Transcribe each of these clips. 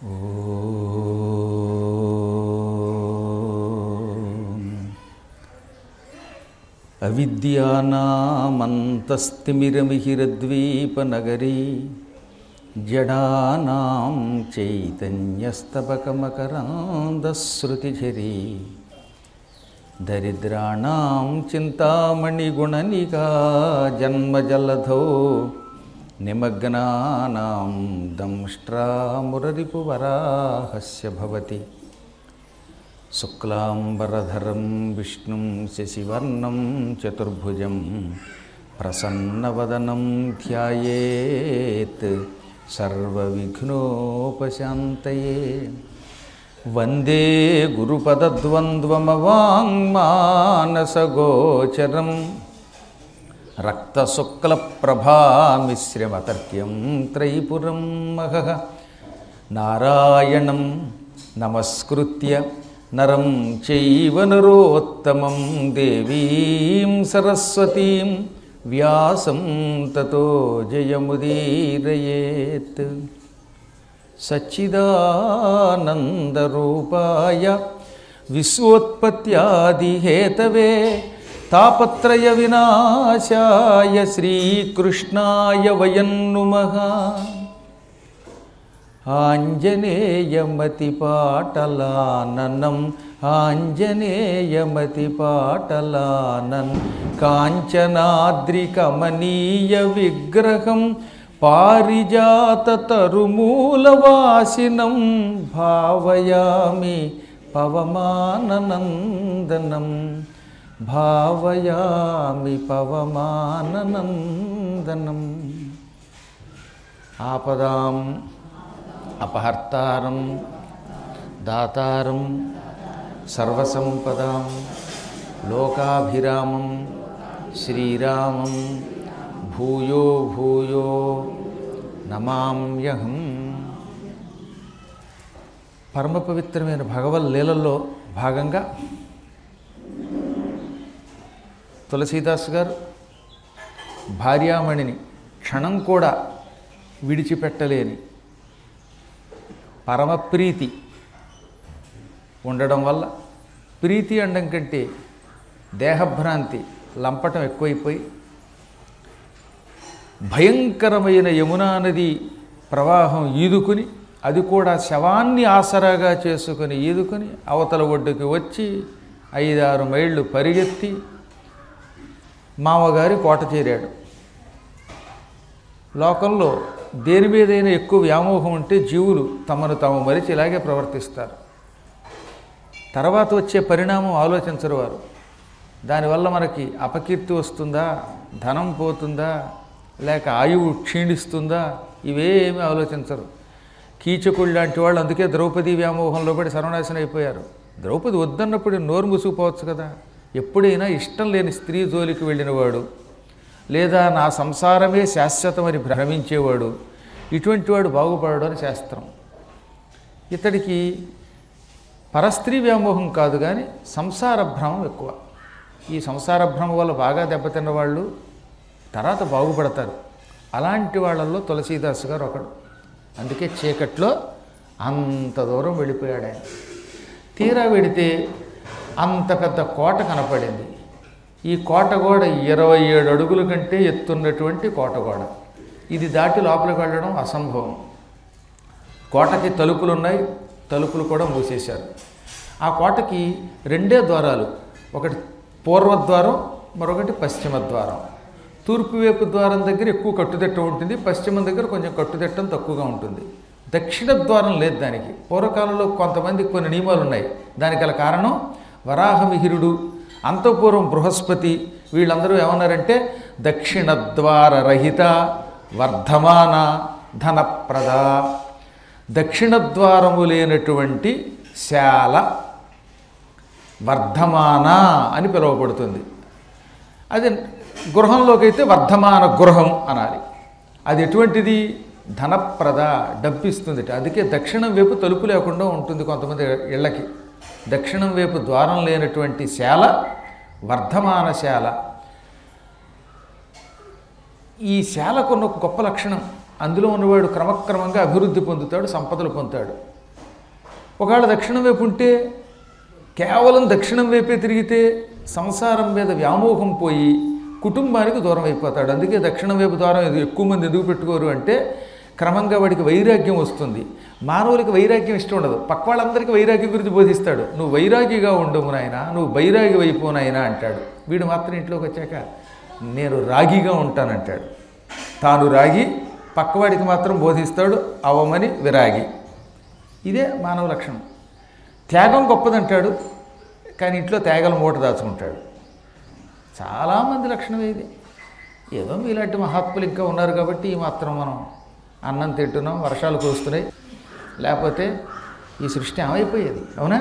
ఓం. అవిద్యానామంతస్తిమిరమిహిరద్వీపనగరీ జడానాం చైతన్యస్తబకమకరాందశ్రుతిఝరీ దరిద్రాణం చింతామణిగుణనికా జన్మజలధో నిమగ్నానాం దంష్ట్రామురరిపువరాహస్య భవతి శుక్లాంబరధరం విష్ణుం శశివర్ణం చతుర్భుజం ప్రసన్నవదనం ధ్యాయేత్ సర్వవిఘ్నోపశాంతయే వందే గురుపదద్వంద్వమవాङ्మానసగోచరం రక్తశుక్లప్రభామిశ్రమతర్క్యం త్రైపురం మహః నారాయణం నమస్కృత్య నరం చైవ నరోత్తమం దేవీం సరస్వతీం వ్యాసం తతో జయముదీరయేత్ సచ్చిదానందరూపాయ విశ్వోత్పత్యాదిహేతవే తాపత్రయ వినాశాయ శ్రీకృష్ణాయ వయం నుమః ఆంజనేయమతిపాటలాననం ఆంజనేయమతిపాటలానన్ కాంచనాద్రికమనీయ విగ్రహం పారిజాతతరుమూలవాసినం భావయామి పవమాననందనం భావయామి పవమాననందనం ఆపదాం అపహర్తారం దాతారం సర్వసంపదాం లోకాభిరామం శ్రీరామం భూయో భూయో నమామ్యహం పరమ పవిత్రమైన భగవల్ లీలల్లో భాగంగా తులసీదాస్ గారు భార్యామణిని క్షణం కూడా విడిచిపెట్టలేని పరమప్రీతి ఉండడం వల్ల ప్రీతి అండం కంటే దేహభ్రాంతి లంపటం ఎక్కువైపోయి భయంకరమైన యమునా నది ప్రవాహం ఈదుకుని అది కూడా శవాన్ని ఆసరాగా చేసుకుని ఈదుకుని అవతల ఒడ్డుకి వచ్చి ఐదారు మైళ్ళు పరిగెత్తి మామగారి కోట చేరాడు లోకంలో దేని మీదైనా ఎక్కువ వ్యామోహం ఉంటే జీవులు తమను తాము మరిచి ఇలాగే ప్రవర్తిస్తారు తర్వాత వచ్చే పరిణామం ఆలోచించరు వారు దానివల్ల మనకి అపకీర్తి వస్తుందా ధనం పోతుందా లేక ఆయువు క్షీణిస్తుందా ఇవేమీ ఆలోచించరు కీచకుడు లాంటి వాళ్ళు అందుకే ద్రౌపది వ్యామోహంలో పడి సర్వనాశనం అయిపోయారు ద్రౌపది వద్దన్నప్పుడు నోరు మూసుకుపోవచ్చు కదా ఎప్పుడైనా ఇష్టం లేని స్త్రీ జోలికి వెళ్ళినవాడు లేదా నా సంసారమే శాశ్వతమని భ్రమించేవాడు ఇటువంటి వాడు బాగుపడడం అని శాస్త్రం ఇతడికి పరస్త్రీ వ్యామోహం కాదు కానీ సంసార భ్రమం ఎక్కువ ఈ సంసార భ్రమం వల్ల బాగా దెబ్బతిన్న వాళ్ళు తర్వాత బాగుపడతారు అలాంటి వాళ్ళల్లో తులసీదాస్ గారు ఒకడు అందుకే చీకట్లో అంత దూరం వెళ్ళిపోయాడు ఆయన తీరా వెడితే అంత పెద్ద కోట కనపడింది ఈ కోట గోడ ఇరవై ఏడు అడుగుల కంటే ఎత్తున్నటువంటి కోట గోడ ఇది దాటి లోపలికి వెళ్ళడం అసంభవం కోటకి తలుపులు ఉన్నాయి తలుపులు కూడా మూసేశారు ఆ కోటకి రెండే ద్వారాలు ఒకటి పూర్వద్వారం మరొకటి పశ్చిమ ద్వారం తూర్పు వైపు ద్వారం దగ్గర ఎక్కువ కట్టుదిట్టం ఉంటుంది పశ్చిమం దగ్గర కొంచెం కట్టుదిట్టం తక్కువగా ఉంటుంది దక్షిణ ద్వారం లేదు దానికి పూర్వకాలంలో కొంతమంది కొన్ని నియమాలు ఉన్నాయి దానికి గల కారణం వరాహమిహిరుడు అంతఃపూర్వం బృహస్పతి వీళ్ళందరూ ఏమన్నారంటే దక్షిణ ద్వార రహిత వర్ధమాన ధనప్రద దక్షిణ ద్వారము లేనటువంటి శాల వర్ధమాన అని పిలువబడుతుంది అది గృహంలోకి అయితే వర్ధమాన గృహం అనాలి అది ఎటువంటిది ధనప్రద డబ్బిస్తుంది అందుకే దక్షిణం వైపు తలుపు లేకుండా ఉంటుంది కొంతమంది ఇళ్ళకి దక్షిణం వైపు ద్వారం లేనటువంటి శాల వర్ధమాన శాల ఈ శాలకున్న ఒక గొప్ప లక్షణం అందులో ఉన్నవాడు క్రమక్రమంగా అభివృద్ధి పొందుతాడు సంపదలు పొందుతాడు ఒకవేళ దక్షిణం వైపు ఉంటే కేవలం దక్షిణం వైపే తిరిగితే సంసారం మీద వ్యామోహం పోయి కుటుంబానికి దూరం అయిపోతాడు అందుకే దక్షిణం వైపు దూరం ఎక్కువ మంది ఎందుకు పెట్టుకోరు అంటే క్రమంగా వాడికి వైరాగ్యం వస్తుంది మానవులకి వైరాగ్యం ఇష్టం ఉండదు పక్క వాళ్ళందరికీ వైరాగ్యం గురించి బోధిస్తాడు నువ్వు వైరాగిగా ఉండవు నాయన నువ్వు వైరాగి అయిపోనాయన అంటాడు వీడు మాత్రం ఇంట్లోకి వచ్చాక నేను రాగిగా ఉంటానంటాడు తాను రాగి పక్కవాడికి మాత్రం బోధిస్తాడు అవమని విరాగి ఇదే మానవ లక్షణం త్యాగం గొప్పదంటాడు కానీ ఇంట్లో త్యాగల మూట దాచుకుంటాడు చాలామంది లక్షణమే ఇది ఏదో మీలాంటి మహాత్ములు ఇంకా ఉన్నారు కాబట్టి ఈ మాత్రం మనం అన్నం తింటున్నాం వర్షాలు కురుస్తున్నాయి లేకపోతే ఈ సృష్టి ఏమైపోయేది అవునా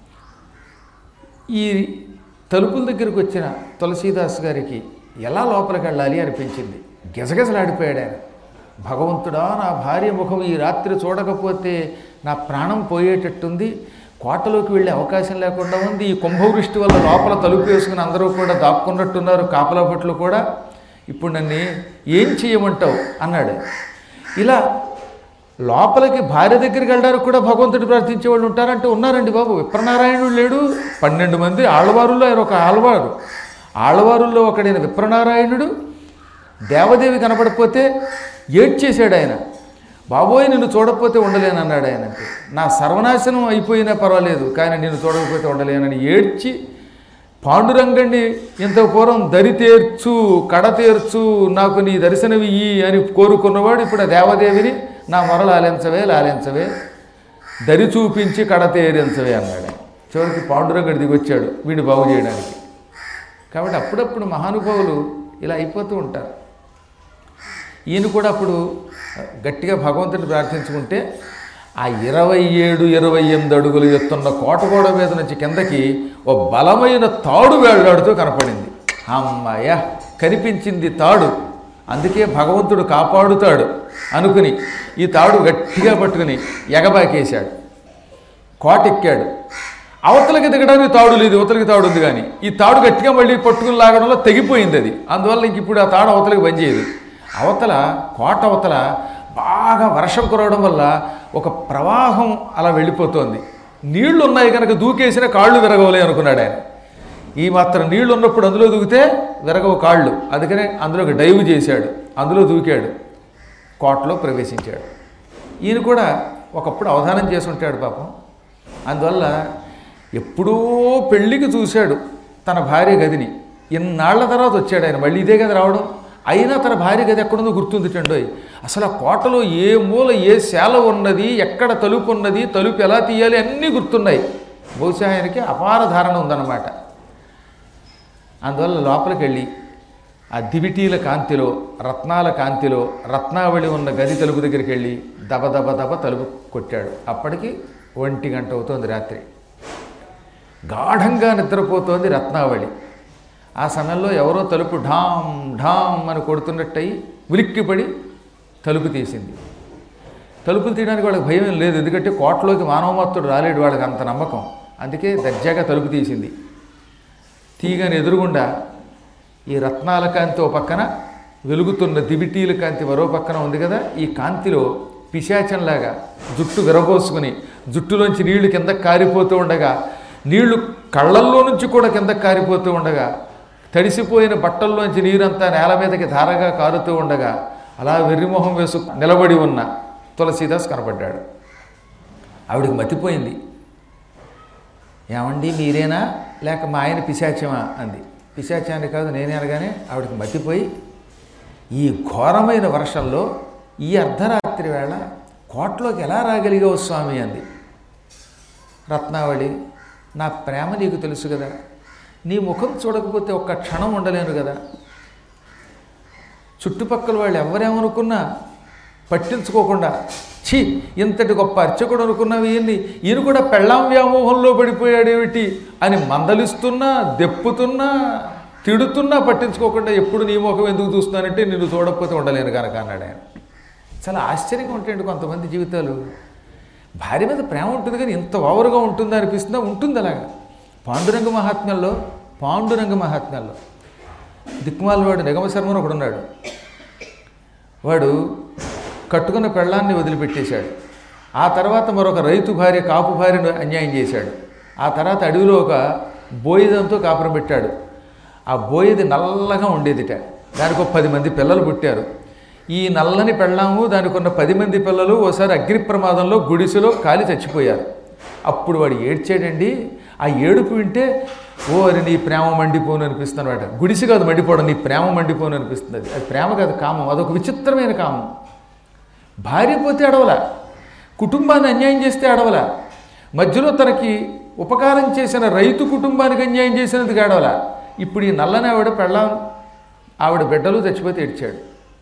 ఈ తలుపుల దగ్గరికి వచ్చిన తులసీదాస్ గారికి ఎలా లోపలికి వెళ్ళాలి అనిపించింది గజగజలాడిపోయాడు ఆయన భగవంతుడా నా భార్య ముఖం ఈ రాత్రి చూడకపోతే నా ప్రాణం పోయేటట్టుంది కోటలోకి వెళ్ళే అవకాశం లేకుండా ఉంది ఈ కుంభవృష్టి వల్ల లోపల తలుపు వేసుకుని అందరూ కూడా దాక్కున్నట్టున్నారు కాపలా భట్లు కూడా ఇప్పుడు నన్ను ఏం చేయమంటావు అన్నాడు ఇలా లోపలికి భార్య దగ్గరికి వెళ్ళడానికి కూడా భగవంతుడు ప్రార్థించే వాళ్ళు ఉంటారంటే ఉన్నారండి బాబు విప్రనారాయణుడు లేడు పన్నెండు మంది ఆళ్వారుల్లో ఆయన ఒక ఆళ్వారు ఆళ్వారుల్లో ఒకడైన విప్రనారాయణుడు దేవదేవి కనపడకపోతే ఏడ్చేశాడు ఆయన బాబోయ్ నిన్ను చూడకపోతే ఉండలేను అన్నాడు ఆయన అంటే నా సర్వనాశనం అయిపోయినా పర్వాలేదు కానీ నిన్ను చూడకపోతే ఉండలేనని ఏడ్చి పాండురంగణ్ణి ఇంత పూర్వం దరి తీర్చు కడ తీర్చు నాకు నీ దర్శనమియ్యి అని కోరుకున్నవాడు ఇప్పుడు ఆ దేవదేవిని నా మొరలు ఆలించవే లాలించవే దరి చూపించి కడ తేరించవే అన్నాడు ఆయన. చివరికి పాండురంగడి దిగి వచ్చాడు వీడిని బాగు చేయడానికి కాబట్టి అప్పుడప్పుడు మహానుభావులు ఇలా అయిపోతూ ఉంటారు ఈయన కూడా అప్పుడు గట్టిగా భగవంతుని ప్రార్థించుకుంటే ఆ ఇరవై ఏడు ఇరవై ఎనిమిది అడుగులు ఎత్తున్న కోటగోడ మీద నుంచి కిందకి ఓ బలమైన తాడు వేళ్లాడుతూ కనపడింది అమ్మాయ కనిపించింది తాడు అందుకే భగవంతుడు కాపాడుతాడు అనుకుని ఈ తాడు గట్టిగా పట్టుకుని ఎగబాకేశాడు కోట ఎక్కాడు అవతలకి దిగడానికి తాడు లేదు అవతలకి తాడు ఉంది కానీ ఈ తాడు గట్టిగా మళ్ళీ పట్టుకుని లాగడంలో తెగిపోయింది అది అందువల్ల ఇంక ఇప్పుడు ఆ తాడు అవతలకి పనిచేయదు అవతల కోట అవతల బాగా వర్షం కురవడం వల్ల ఒక ప్రవాహం అలా వెళ్ళిపోతోంది నీళ్లు ఉన్నాయి కనుక దూకేసిన కాళ్ళు విరగవలే అనుకున్నాడు ఆయన ఈ మాత్రం నీళ్లు ఉన్నప్పుడు అందులో దూకితే విరగవు కాళ్ళు అందుకనే అందులోకి డైవ్ చేశాడు అందులో దూకాడు కోటలో ప్రవేశించాడు ఈయన కూడా ఒకప్పుడు అవధానం చేసి ఉంటాడు పాపం అందువల్ల ఎప్పుడో పెళ్ళికి చూశాడు తన భార్య గదిని ఇన్నాళ్ల తర్వాత వచ్చాడు ఆయన మళ్ళీ ఇదే గది రావడం అయినా తన భార్య గది ఎక్కడుందో గుర్తుంది టండోయ్ అసలు ఆ కోటలో ఏ మూల ఏ శాల ఉన్నది ఎక్కడ తలుపు ఉన్నది తలుపు ఎలా తీయాలి అన్నీ గుర్తున్నాయి బహుశా ఆయనకి అపార ధారణ ఉందన్నమాట అందువల్ల లోపలికి వెళ్ళి ఆ దివిటీల కాంతిలో రత్నాల కాంతిలో రత్నావళి ఉన్న గది తలుపు దగ్గరికి వెళ్ళి దబ దబ దబ తలుపు కొట్టాడు అప్పటికి ఒంటి గంట అవుతోంది రాత్రి గాఢంగా నిద్రపోతోంది రత్నావళి ఆ సమయంలో ఎవరో తలుపు ఢామ్ ఢామ్ అని కొడుతున్నట్టయి ఉలిక్కిపడి తలుపు తీసింది తలుపులు తీయడానికి వాళ్ళకి భయం ఏం లేదు ఎందుకంటే కోటలోకి మానవమత్తుడు రాలేడు వాళ్ళకి అంత నమ్మకం అందుకే దర్జాగా తలుపు తీసింది తీగని ఎదురుగుండా ఈ రత్నాల కాంతి ఓ పక్కన వెలుగుతున్న దివిటీల కాంతి మరో పక్కన ఉంది కదా ఈ కాంతిలో పిశాచంలాగా జుట్టు విరబోసుకుని జుట్టులోంచి నీళ్లు కిందకి కారిపోతూ ఉండగా నీళ్లు కళ్ళల్లో నుంచి కూడా కిందకి కారిపోతూ ఉండగా తడిసిపోయిన బట్టల్లోంచి నీరంతా నేల మీదకి ధారగా కారుతూ ఉండగా అలా వెర్రిమొహం వేసు నిలబడి ఉన్న తులసీదాస్ కనపడ్డాడు ఆవిడికి మతిపోయింది ఏమండి మీరేనా లేక మా ఆయన పిశాచమా అంది పిశాచాన్ని కాదు నేనే అనగానే ఆవిడకి మతిపోయి ఈ ఘోరమైన వర్షంలో ఈ అర్ధరాత్రి వేళ కోటలోకి ఎలా రాగలిగావు స్వామి అంది రత్నావళి నా ప్రేమ నీకు తెలుసు కదా నీ ముఖం చూడకపోతే ఒక్క క్షణం ఉండలేను కదా చుట్టుపక్కల వాళ్ళు ఎవరేమనుకున్నా పట్టించుకోకుండా ఛీ ఇంతటి గొప్ప అర్చకుడు అనుకున్నవి ఏంది ఈయన కూడా పెళ్ళాం వ్యామోహంలో పడిపోయాడేమిటి అని మందలిస్తున్నా దెప్పుతున్నా తిడుతున్నా పట్టించుకోకుండా ఎప్పుడు నీ ముఖం ఎందుకు చూస్తున్నానంటే నిన్ను చూడకపోతే ఉండలేను కనుక అన్నాడు ఆయన చాలా ఆశ్చర్యంగా ఉంటాయండి కొంతమంది జీవితాలు భార్య మీద ప్రేమ ఉంటుంది కానీ ఇంత ఓవరుగా ఉంటుందా అనిపిస్తుందా ఉంటుంది అలాగా పాండురంగ మహాత్మ్యంలో పాండురంగ మహాత్మ్యంలో దిక్మాల వాడు నిగమ శర్మను ఒకడు ఉన్నాడు వాడు కట్టుకున్న పెళ్ళాన్ని వదిలిపెట్టేశాడు ఆ తర్వాత మరొక రైతు భార్య కాపు భార్యను అన్యాయం చేశాడు ఆ తర్వాత అడవిలో ఒక బోయిదంతో కాపురం పెట్టాడు ఆ బోయిది నల్లగా ఉండేదిట దానికి ఒక పది మంది పిల్లలు పుట్టారు ఈ నల్లని పెళ్ళాము దానికి ఉన్న పది మంది పిల్లలు ఓసారి అగ్ని ప్రమాదంలో గుడిసెలో కాలి చచ్చిపోయారు అప్పుడు వాడు ఏడ్చాడండి ఆ ఏడుపు వింటే ఓ అది నీ ప్రేమ మండిపోను అనిపిస్తుంది అనమాట గుడిసి కాదు మండిపోవడం నీ ప్రేమ మండిపోను అనిపిస్తుంది అది అది ప్రేమ కాదు కామం అదొక విచిత్రమైన కామం భార్య పోతే అడవల కుటుంబాన్ని అన్యాయం చేస్తే అడవల మధ్యలో తనకి ఉపకారం చేసిన రైతు కుటుంబానికి అన్యాయం చేసినందుకు అడవల ఇప్పుడు ఈ నల్లని ఆవిడ పెళ్ళాం ఆవిడ బిడ్డలు చచ్చిపోతే ఏడ్చాడు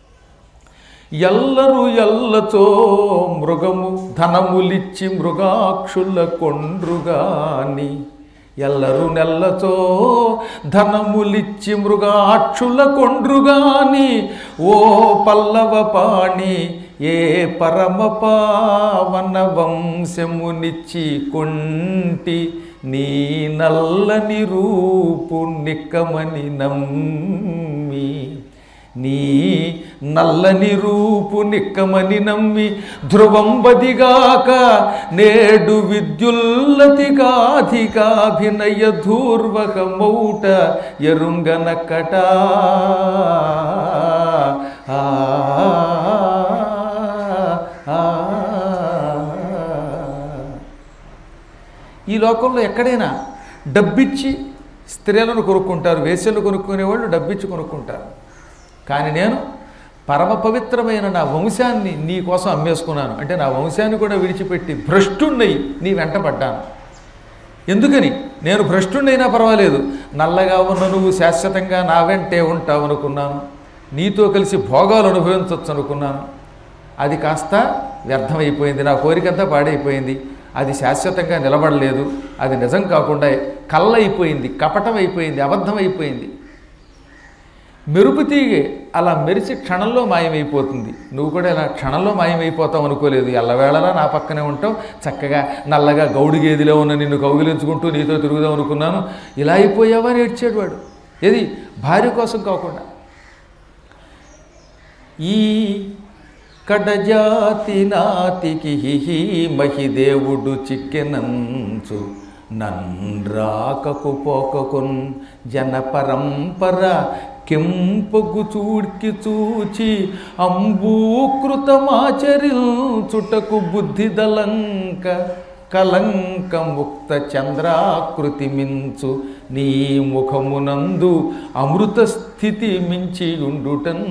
ఎల్లరు ఎల్లచో మృగము ధనములిచ్చి మృగాక్షుల కొండ్రుగాని ఎల్లరు నెల్లచో ధనములిచ్చి మృగాక్షుల కొండ్రుగాని ఓ పల్లవ పాణి ఏ పరమ పావన వంశమునిచ్చి కొంటి నీ నల్లని రూపు నిక్కమని నమ్మి నీ నల్లని రూపు నిక్కమని నమ్మి ధ్రువంబదిగాక నేడు విద్యుల్లతికాధికాభినయ ధూర్వక మౌట ఎరుంగనకట ఆ, ఆ, ఆ. ఈ లోకంలో ఎక్కడైనా డబ్బిచ్చి స్త్రీలను కొనుక్కుంటారు వేసలు కొనుక్కునేవాళ్ళు డబ్బిచ్చి కొనుక్కుంటారు కానీ నేను పరమ పవిత్రమైన నా వంశాన్ని నీ కోసం అమ్మేసుకున్నాను అంటే నా వంశాన్ని కూడా విడిచిపెట్టి భ్రష్టున్నయి నీ వెంట పడ్డాను ఎందుకని నేను భ్రష్టున్నైనా పర్వాలేదు నల్లగా ఉన్న నువ్వు శాశ్వతంగా నా వెంటే ఉంటావు అనుకున్నాను నీతో కలిసి భోగాలు అనుభవించవచ్చు అనుకున్నాను అది కాస్త వ్యర్థమైపోయింది నా కోరికంతా పాడైపోయింది అది శాశ్వతంగా నిలబడలేదు అది నిజం కాకుండా కళ్ళైపోయింది కపటం అయిపోయింది అబద్ధం అయిపోయింది మెరుపు తీగే అలా మెరిసి క్షణంలో మాయమైపోతుంది నువ్వు కూడా ఇలా క్షణంలో మాయమైపోతావు అనుకోలేదు ఎల్లవేళలా నా పక్కనే ఉంటావు చక్కగా నల్లగా గౌడు గేదిలో ఉన్న నిన్ను కౌగిలించుకుంటూ నీతో తిరుగుదాం అనుకున్నాను ఇలా అయిపోయావా అని ఏడ్చాడు వాడు ఏది భార్య కోసం కాకుండా ఈ కడజాతి నాతికి హిహి మహిదేవుడు చిక్కెనంచు నన్రాకకు పోకకున్ జన పరంపర కెంపగు చూడ్కి చూచి అంబూకృతమాచరించుటకు బుద్ధిదలంక కలంక ముక్త చంద్రాకృతి మించు నీ ముఖమునందు అమృత స్థితి మించి ఉండుటన్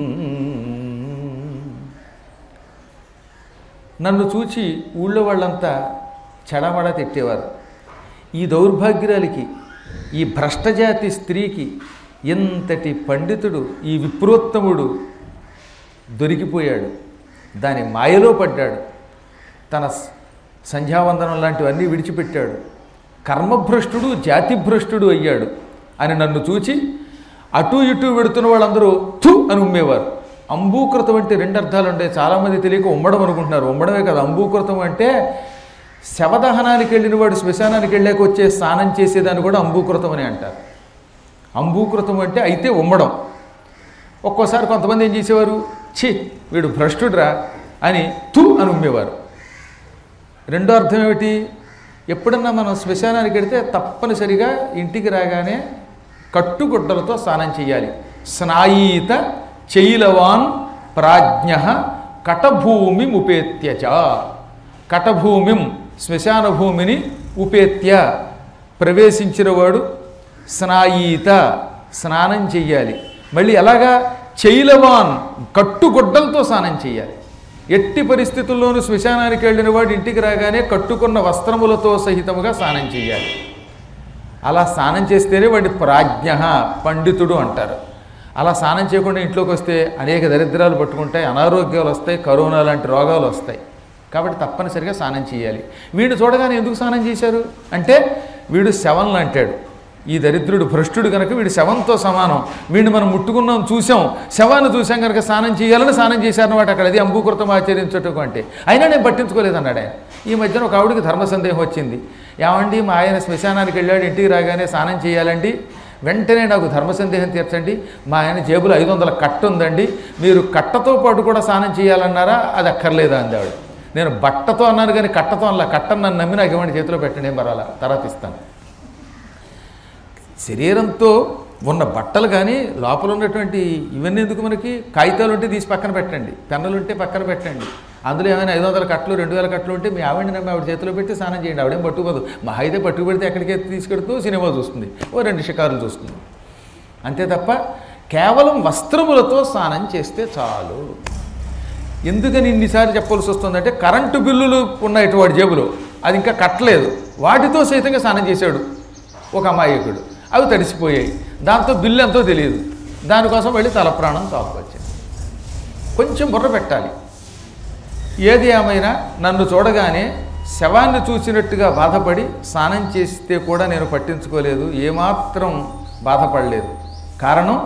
నన్ను చూచి ఊళ్ళో వాళ్ళంతా చెడమడ తిట్టేవారు ఈ దౌర్భాగ్యురాలికి ఈ భ్రష్టజాతి స్త్రీకి ఎంతటి పండితుడు ఈ విప్రోత్తముడు దొరికిపోయాడు దాని మాయలో పడ్డాడు తన స- సంధ్యావందనం లాంటివన్నీ విడిచిపెట్టాడు కర్మభ్రష్టుడు జాతిభ్రష్టుడు అయ్యాడు అని నన్ను చూచి అటు ఇటు వెడుతున్న వాళ్ళందరూ థు అని ఉమ్మేవారు అంబూకృతం అంటే రెండు అర్థాలు ఉంటాయి చాలామంది తెలియక ఉమ్మడం అనుకుంటున్నారు ఉమ్మడమే కాదు అంబూకృతం అంటే శవదహనానికి వెళ్ళిన వాడు శ్మశానానికి వెళ్ళాక వచ్చే స్నానం చేసేదాన్ని కూడా అంబూకృతం అని అంటారు అంబూకృతం అంటే అయితే ఉమ్మడం ఒక్కోసారి కొంతమంది ఏం చేసేవారు ఛీ వీడు భ్రష్టుడ్రా అని తు అని ఉమ్మేవారు రెండో అర్థం ఏమిటి ఎప్పుడన్నా మనం శ్మశానానికి వెడితే తప్పనిసరిగా ఇంటికి రాగానే కట్టుగుడ్డలతో స్నానం చేయాలి స్నాయీత చైలవాన్ ప్రాజ్ఞ కటభూమి ఉపేత్యచ కటభూమిం శ్మశాన భూమిని ఉపేత్య ప్రవేశించినవాడు స్నాయీత స్నానం చెయ్యాలి మళ్ళీ ఎలాగా చైలవాన్ కట్టుగుడ్డలతో స్నానం చేయాలి ఎట్టి పరిస్థితుల్లోనూ శ్మశానానికి వెళ్ళిన వాడు ఇంటికి రాగానే కట్టుకున్న వస్త్రములతో సహితముగా స్నానం చేయాలి అలా స్నానం చేస్తేనే వాడి ప్రాజ్ఞ పండితుడు అంటారు అలా స్నానం చేయకుండా ఇంట్లోకి వస్తే అనేక దరిద్రాలు పట్టుకుంటాయి అనారోగ్యాలు వస్తాయి కరోనా లాంటి రోగాలు వస్తాయి కాబట్టి తప్పనిసరిగా స్నానం చేయాలి వీడు చూడగానే ఎందుకు స్నానం చేశారు అంటే వీడు శవం లాంటాడు ఈ దరిద్రుడు భ్రష్టుడు కనుక వీడు శవంతో సమానం వీడిని మనం ముట్టుకున్నాం చూసాం శవాన్ని చూసాం కనుక స్నానం చేయాలని స్నానం చేశారన్నమాట అక్కడ అది అంబూకృతం ఆచరించటం అంటే అయినా నేను పట్టించుకోలేదు అన్నాడు ఆయన ఈ మధ్యన ఒక ఆవిడికి ధర్మ సందేహం వచ్చింది ఏమండి మా ఆయన శ్మశానానికి వెళ్ళాడు ఇంటికి రాగానే స్నానం చేయాలండి వెంటనే నాకు ధర్మ సందేహం తీర్చండి మా ఆయన జేబులో ఐదు వందల కట్ట ఉందండి మీరు కట్టతో పాటు కూడా స్నానం చేయాలన్నారా అది అక్కర్లేదా అంది ఆవిడ నేను బట్టతో అన్నాను కానీ కట్టతో అలా కట్టను నన్ను నమ్మి నాకు ఇవ్వండి చేతిలో పెట్టండి ఏం పర్వాలా తర్వాత ఇస్తాను శరీరంతో ఉన్న బట్టలు కానీ లోపల ఉన్నటువంటి ఇవన్నీ ఎందుకు మనకి కాగితాలు ఉంటే తీసి పక్కన పెట్టండి పెన్నులు ఉంటే పక్కన పెట్టండి అందులో ఏమైనా ఐదు వందల కట్టలు రెండు వేల కట్టలు ఉంటే మీ ఆవిడని నమ్మి ఆవిడ చేతిలో పెట్టి స్నానం చేయండి ఆవిడేం పట్టుకోదు మా అయితే పట్టుకు పెడితే ఎక్కడికి తీసుకెడుతూ సినిమా చూస్తుంది ఓ రెండు షికారులు చూస్తుంది అంతే తప్ప కేవలం వస్త్రములతో స్నానం చేస్తే చాలు ఎందుకని ఇన్నిసార్లు చెప్పవలసి వస్తుందంటే కరెంటు బిల్లులు ఉన్నాయి వాడి జేబులో అది ఇంకా కట్టలేదు వాటితో సైతంగా స్నానం చేశాడు ఒక అమాయకుడు అవి తడిసిపోయాయి దాంతో బిల్లు ఎంతో తెలియదు దానికోసం వెళ్ళి తల ప్రాణం తాపుకొచ్చింది కొంచెం బుర్ర పెట్టాలి ఏది ఏమైనా నన్ను చూడగానే శవాన్ని చూసినట్టుగా బాధపడి స్నానం చేస్తే కూడా నేను పట్టించుకోలేదు ఏమాత్రం బాధపడలేదు కారణం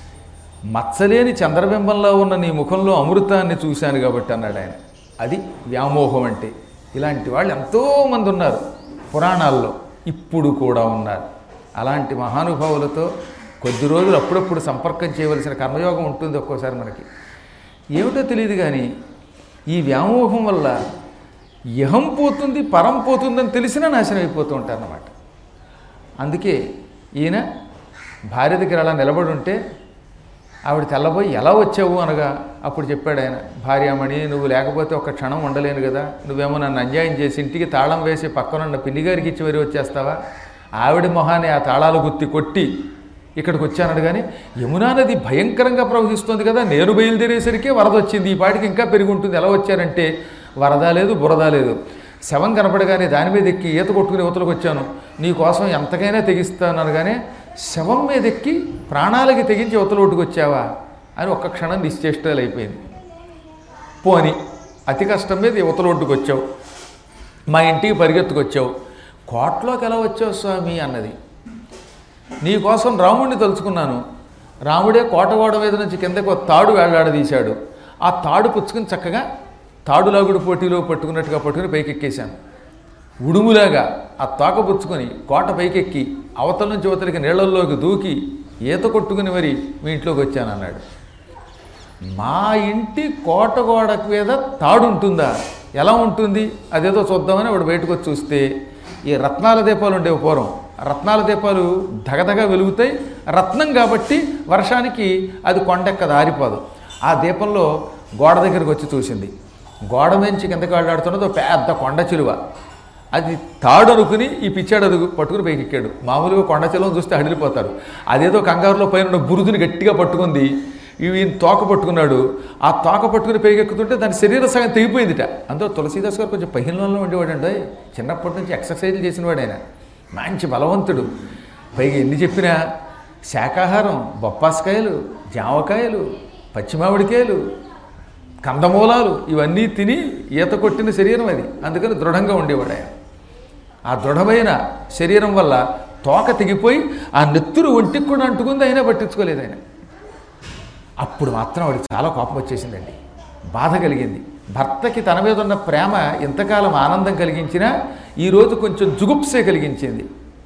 మచ్చలేని చంద్రబింబంలో ఉన్న నీ ముఖంలో అమృతాన్ని చూశాను కాబట్టి అన్నాడు ఆయన అది వ్యామోహం అంటే ఇలాంటి వాళ్ళు ఎంతోమంది ఉన్నారు పురాణాల్లో ఇప్పుడు కూడా ఉన్నారు అలాంటి మహానుభావులతో కొద్ది రోజులు అప్పుడప్పుడు సంపర్కం చేయవలసిన కర్మయోగం ఉంటుంది ఒక్కోసారి మనకి ఏమిటో తెలియదు కానీ ఈ వ్యామోహం వల్ల ఇహం పోతుంది పరం పోతుందని తెలిసినా నాశనం అయిపోతూ ఉంటారన్నమాట అందుకే ఈయన భార్య దగ్గర అలా నిలబడి ఉంటే ఆవిడ తెల్లబోయి ఎలా వచ్చావు అనగా అప్పుడు చెప్పాడు ఆయన భార్యామణి నువ్వు లేకపోతే ఒక క్షణం ఉండలేను కదా నువ్వేమో నన్ను అన్యాయం చేసి ఇంటికి తాళం వేసి పక్కనున్న పిన్ని గారికి ఇచ్చి వరి వచ్చేస్తావా ఆవిడ మొహాన్ని ఆ తాళాలు గుత్తి కొట్టి ఇక్కడికి వచ్చానడు కానీ యమునా నది భయంకరంగా ప్రవహిస్తుంది కదా నేను బయలుదేరేసరికి వరద వచ్చింది ఈ పాటికి ఇంకా పెరిగి ఉంటుంది ఎలా వచ్చారంటే వరద లేదు బురద లేదు శవం కనపడగానే దాని మీద ఎక్కి ఈత కొట్టుకుని యువతలకు వచ్చాను నీ కోసం ఎంతకైనా తెగిస్తాను కానీ శవం మీద ఎక్కి ప్రాణాలకి తెగించి యువతల ఒట్టుకు వచ్చావా అని ఒక్క క్షణం నిశ్చేష్టాలు అయిపోయింది పోని అతి కష్టం మీద యువతల ఒడ్డుకు వచ్చావు మా ఇంటికి పరిగెత్తుకొచ్చావు కోటలోకి ఎలా వచ్చావు స్వామి అన్నది నీ కోసం రాముడిని తలుచుకున్నాను రాముడే కోటగోడ మీద నుంచి కిందకు ఒక తాడు వేలాడదీశాడు ఆ తాడు పుచ్చుకుని చక్కగా తాడులాగుడు పోటీలో పట్టుకున్నట్టుగా పట్టుకుని పైకెక్కేశాను ఉడుములాగా ఆ తోక పుచ్చుకొని కోట పైకెక్కి అవతల నుంచి అవతలికి నీళ్ళల్లోకి దూకి ఈత కొట్టుకుని మరి మీ ఇంట్లోకి వచ్చాను అన్నాడు మా ఇంటి కోట గోడ మీద తాడు ఉంటుందా ఎలా ఉంటుంది అదేదో చూద్దామని వాడు బయటకు వచ్చి చూస్తే ఈ రత్నాల దీపాలు ఉండేవి పూర్వం రత్నాల దీపాలు ధగధగ వెలుగుతాయి రత్నం కాబట్టి వర్షానికి అది కొండెక్కది ఆరిపోదు ఆ దీపంలో గోడ దగ్గరికి వచ్చి చూసింది గోడ నుంచి కిందకి వెళ్ళాడుతున్నది ఒక పెద్ద కొండ చిలువ అది తాడు అనుకుని ఈ పిచ్చాడు అదుగు పట్టుకుని పైకి ఎక్కాడు మామూలుగా కొండ చిలువను చూస్తే హడిలిపోతారు అదేదో కంగారులో పైన ఉన్న బురుదుని గట్టిగా పట్టుకుంది ఇవి ఈయన తోక పట్టుకున్నాడు ఆ తోక పట్టుకుని పైకెక్కుతుంటే దాని శరీర సగం తెగిపోయిందిట అందులో తులసీదాస్ గారు కొంచెం పహిలంలో ఉండేవాడు అండి చిన్నప్పటి నుంచి ఎక్సర్సైజ్లు చేసినవాడు ఆయన మంచి బలవంతుడు పైగా ఎన్ని చెప్పినా శాకాహారం బొప్పాసకాయలు జామకాయలు పచ్చిమామిడికాయలు కందమూలాలు ఇవన్నీ తిని ఈత కొట్టిన శరీరం అది అందుకని దృఢంగా ఉండేవాడు ఆయన ఆ దృఢమైన శరీరం వల్ల తోక తెగిపోయి ఆ నెత్తురు ఒంటికి కూడా అంటుకుంది అయినా పట్టించుకోలేదు ఆయన అప్పుడు మాత్రం వాడికి చాలా కోపం వచ్చేసిందండి బాధ కలిగింది భర్తకి తన మీద ఉన్న ప్రేమ ఎంతకాలం ఆనందం కలిగించినా ఈరోజు కొంచెం జుగుప్సే కలిగించింది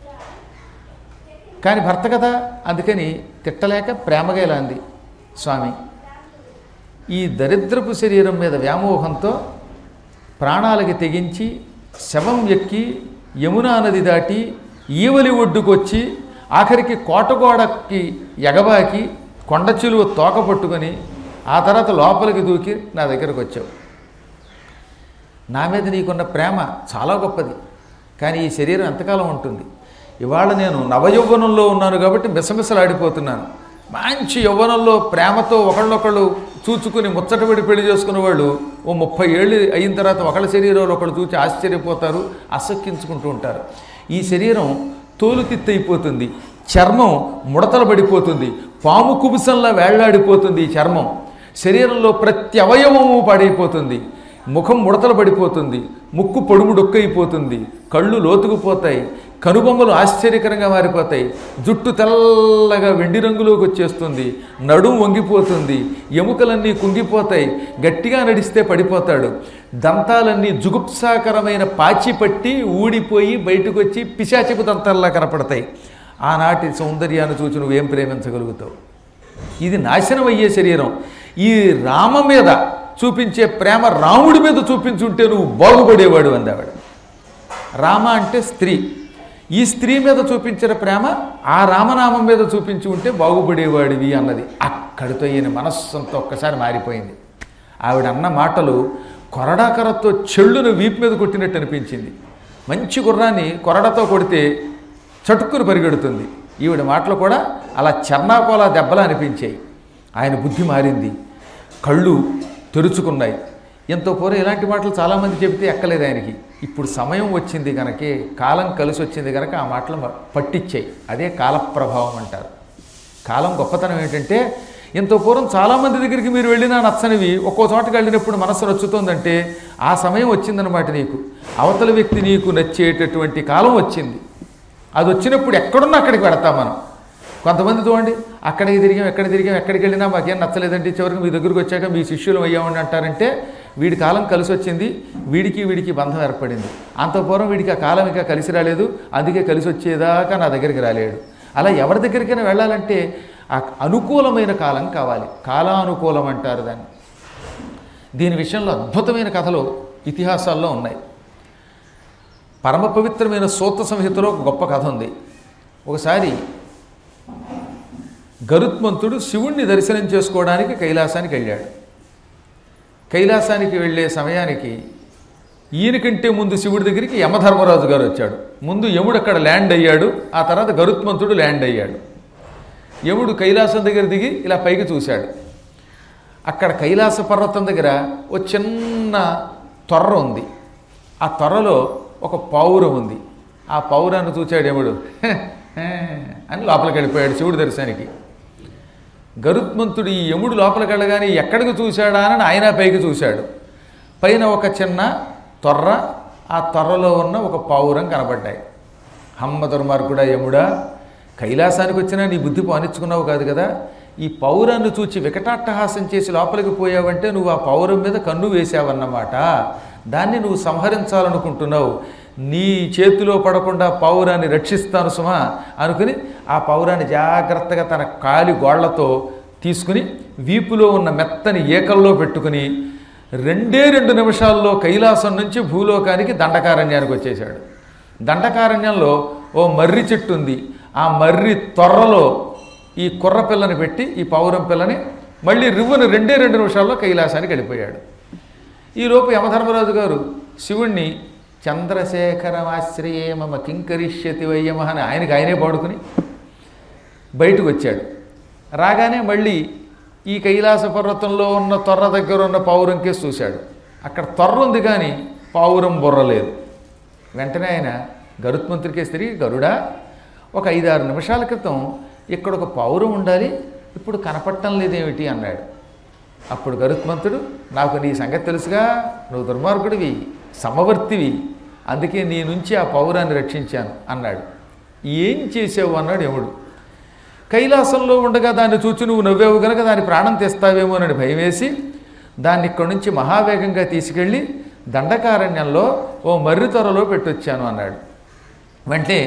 కానీ భర్త కదా అందుకని తిట్టలేక ప్రేమగా ఇలా అంది స్వామి ఈ దరిద్రపు శరీరం మీద వ్యామోహంతో ప్రాణాలకి తెగించి శవం ఎక్కి యమునా నది దాటి ఈవలి ఒడ్డుకొచ్చి ఆఖరికి కోటగోడకి ఎగబాకి కొండ చిలువ తోక పట్టుకొని ఆ తర్వాత లోపలికి దూకి నా దగ్గరకు వచ్చావు నా మీద నీకున్న ప్రేమ చాలా గొప్పది కానీ ఈ శరీరం ఎంతకాలం ఉంటుంది ఇవాళ నేను నవయౌవనంలో ఉన్నాను కాబట్టి మిసమిసలాడిపోతున్నాను మంచి యవ్వనంలో ప్రేమతో ఒకళ్ళొకళ్ళు చూచుకుని ముచ్చటపడి పెళ్లి చేసుకున్న వాళ్ళు ఓ ముప్పై ఏళ్ళు అయిన తర్వాత ఒకళ్ళ శరీరంలో ఒకళ్ళు చూచి ఆశ్చర్యపోతారు అసక్కించుకుంటూ ఉంటారు ఈ శరీరం తోలుతిత్తైపోతుంది చర్మం ముడతలు పడిపోతుంది పాము కుబుసంలా వేళ్లాడిపోతుంది ఈ చర్మం శరీరంలో ప్రతి అవయవము పాడైపోతుంది ముఖం ముడతలు పడిపోతుంది ముక్కు పొడుము డొక్కైపోతుంది కళ్ళు లోతుకుపోతాయి కనుబొమ్మలు ఆశ్చర్యకరంగా మారిపోతాయి జుట్టు తెల్లగా వెండి రంగులోకి వచ్చేస్తుంది నడుం వంగిపోతుంది ఎముకలన్నీ కుంగిపోతాయి గట్టిగా నడిస్తే పడిపోతాడు దంతాలన్నీ జుగుప్సాకరమైన పాచి పట్టి ఊడిపోయి బయటకు వచ్చి పిశాచిపు దంతాల్లా కనపడతాయి ఆనాటి సౌందర్యాన్ని చూసి నువ్వేం ప్రేమించగలుగుతావు ఇది నాశనం అయ్యే శరీరం ఈ రామ మీద చూపించే ప్రేమ రాముడి మీద చూపించుంటే నువ్వు బాగుపడేవాడు అంది ఆవిడ రామ అంటే స్త్రీ ఈ స్త్రీ మీద చూపించిన ప్రేమ ఆ రామనామం మీద చూపించి ఉంటే బాగుపడేవాడివి అన్నది అక్కడితో ఈయన మనస్సంతా ఒక్కసారి మారిపోయింది ఆవిడ అన్న మాటలు కొరడాకరతో చెళ్ళును వీపు మీద కొట్టినట్టు అనిపించింది మంచి గుర్రాన్ని కొరడతో కొడితే చటుక్కును పరిగెడుతుంది ఈవిడ మాటలు కూడా అలా చర్నాకోలా దెబ్బలా అనిపించాయి ఆయన బుద్ధి మారింది కళ్ళు తెరుచుకున్నాయి ఎంతో పూర్వం ఇలాంటి మాటలు చాలామంది చెబితే ఎక్కలేదు ఆయనకి ఇప్పుడు సమయం వచ్చింది కనుకే కాలం కలిసి వచ్చింది కనుక ఆ మాటలు మ- పట్టించాయి అదే కాలప్రభావం అంటారు కాలం గొప్పతనం ఏంటంటే ఎంతో పూర్వం చాలామంది దగ్గరికి మీరు వెళ్ళినా నచ్చనివి ఒక్కో చోటకి వెళ్ళినప్పుడు మనస్సు నచ్చుతోందంటే ఆ సమయం వచ్చిందనమాట నీకు అవతల వ్యక్తి నీకు నచ్చేటటువంటి కాలం వచ్చింది అది వచ్చినప్పుడు ఎక్కడున్నా అక్కడికి పెడతాం మనం కొంతమంది చూడండి అక్కడికి తిరిగాం ఎక్కడ తిరిగాం ఎక్కడికి వెళ్ళినా మాకేం నచ్చలేదంటే చివరికి మీ దగ్గరికి వచ్చాక మీ శిష్యులు అయ్యామని అంటారంటే వీడి కాలం కలిసి వచ్చింది వీడికి వీడికి బంధం ఏర్పడింది అంత పూర్వం వీడికి ఆ కాలం ఇంకా కలిసి రాలేదు అందుకే కలిసి వచ్చేదాకా నా దగ్గరికి రాలేడు అలా ఎవరి దగ్గరికైనా వెళ్ళాలంటే ఆ అనుకూలమైన కాలం కావాలి కాలానుకూలం అంటారు దాన్ని దీని విషయంలో అద్భుతమైన కథలు ఇతిహాసాల్లో ఉన్నాయి పరమ పవిత్రమైన సూత్ర సంహితలో ఒక గొప్ప కథ ఉంది ఒకసారి గరుత్మంతుడు శివుణ్ణి దర్శనం చేసుకోవడానికి కైలాసానికి వెళ్ళాడు కైలాసానికి వెళ్ళే సమయానికి ఈయనకంటే ముందు శివుడి దగ్గరికి యమధర్మరాజు గారు వచ్చాడు ముందు యముడు అక్కడ ల్యాండ్ అయ్యాడు ఆ తర్వాత గరుత్మంతుడు ల్యాండ్ అయ్యాడు యముడు కైలాసం దగ్గర దిగి ఇలా పైకి చూశాడు అక్కడ కైలాస పర్వతం దగ్గర ఓ చిన్న తొర్ర ఉంది ఆ తొర్రలో ఒక పావురం ఉంది ఆ పావురాన్ని చూచాడు యముడు "హె, హె" అని లోపలికి వెళ్ళిపోయాడు శివుడి దర్శనానికి గరుత్మంతుడు ఈ యముడు లోపలికి వెళ్ళగానే ఎక్కడికి చూశాడా అని ఆయన పైకి చూశాడు పైన ఒక చిన్న తొర్ర ఆ తొర్రలో ఉన్న ఒక పావురం కనబడ్డాయి హమ్మ దుర్మార్గుడా యముడా కైలాసానికి వచ్చినా నీ బుద్ధి పానించుకున్నావు కాదు కదా ఈ పౌరాన్ని చూచి వికటాట్టహాసం చేసి లోపలికి పోయావంటే నువ్వు ఆ పౌరం మీద కన్ను వేసావన్నమాట దాన్ని నువ్వు సంహరించాలనుకుంటున్నావు నీ చేతిలో పడకుండా పౌరాన్ని రక్షిస్తాను సుమా అనుకుని ఆ పౌరాన్ని జాగ్రత్తగా తన కాలి గోళ్లతో తీసుకుని వీపులో ఉన్న మెత్తని ఏకల్లో పెట్టుకుని రెండే రెండు నిమిషాల్లో కైలాసం నుంచి భూలోకానికి దండకారణ్యానికి వచ్చేశాడు దండకారణ్యంలో ఓ మర్రి చెట్టు ఉంది ఆ మర్రి తొర్రలో ఈ కుర్ర పిల్లని పెట్టి ఈ పావురం పిల్లని మళ్ళీ రివ్వును రెండే రెండు నిమిషాల్లో కైలాసానికి వెళ్ళిపోయాడు ఈలోపు యమధర్మరాజు గారు శివుణ్ణి చంద్రశేఖరమాశ్రయే మమ కింకరిష్యతి వయ్యమ అని ఆయనకి ఆయనే పాడుకుని బయటకు వచ్చాడు రాగానే మళ్ళీ ఈ కైలాస పర్వతంలో ఉన్న తొర్ర దగ్గర ఉన్న పావురం కేసు చూశాడు అక్కడ తొర్ర ఉంది కానీ పావురం బుర్ర లేదు వెంటనే ఆయన గరుత్మంతుడికేసి తిరిగి గరుడా ఒక ఐదారు నిమిషాల క్రితం ఇక్కడ ఒక పావురం ఉండాలి ఇప్పుడు కనపడటం లేదేమిటి అన్నాడు అప్పుడు గరుత్మంతుడు నాకు నీ సంగతి తెలుసుగా నువ్వు దుర్మార్గుడివి సమవర్తివి అందుకే నీ నుంచి ఆ పౌరాన్ని రక్షించాను అన్నాడు ఏం చేసావు అన్నాడు యముడు కైలాసంలో ఉండగా దాన్ని చూచి నువ్వు నవ్వావు గనక దాని ప్రాణం తెస్తావేమోనని భయం వేసి దాన్ని ఇక్కడి నుంచి మహావేగంగా తీసుకెళ్ళి దండకారణ్యంలో ఓ మర్రి త్వరలో పెట్టొచ్చాను అన్నాడు వెంటనే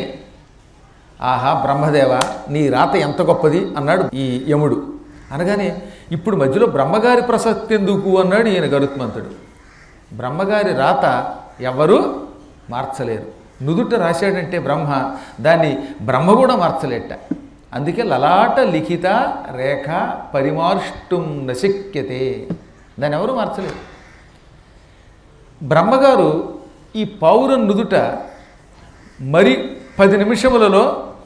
ఆహా బ్రహ్మదేవ నీ రాత ఎంత గొప్పది అన్నాడు ఈ యముడు అనగానే ఇప్పుడు మధ్యలో బ్రహ్మగారి ప్రసక్తి ఎందుకు అన్నాడు ఈయన గరుత్మంతుడు బ్రహ్మగారి రాత ఎవరు మార్చలేరు నుదుట రాశాడంటే బ్రహ్మ దాన్ని బ్రహ్మ కూడా మార్చలేట అందుకే లలాట లిఖిత రేఖ పరిమార్ష్టం నశక్యతే దాన్ని ఎవరు మార్చలేరు బ్రహ్మగారు ఈ పౌరం నుదుట మరి పది నిమిషములలో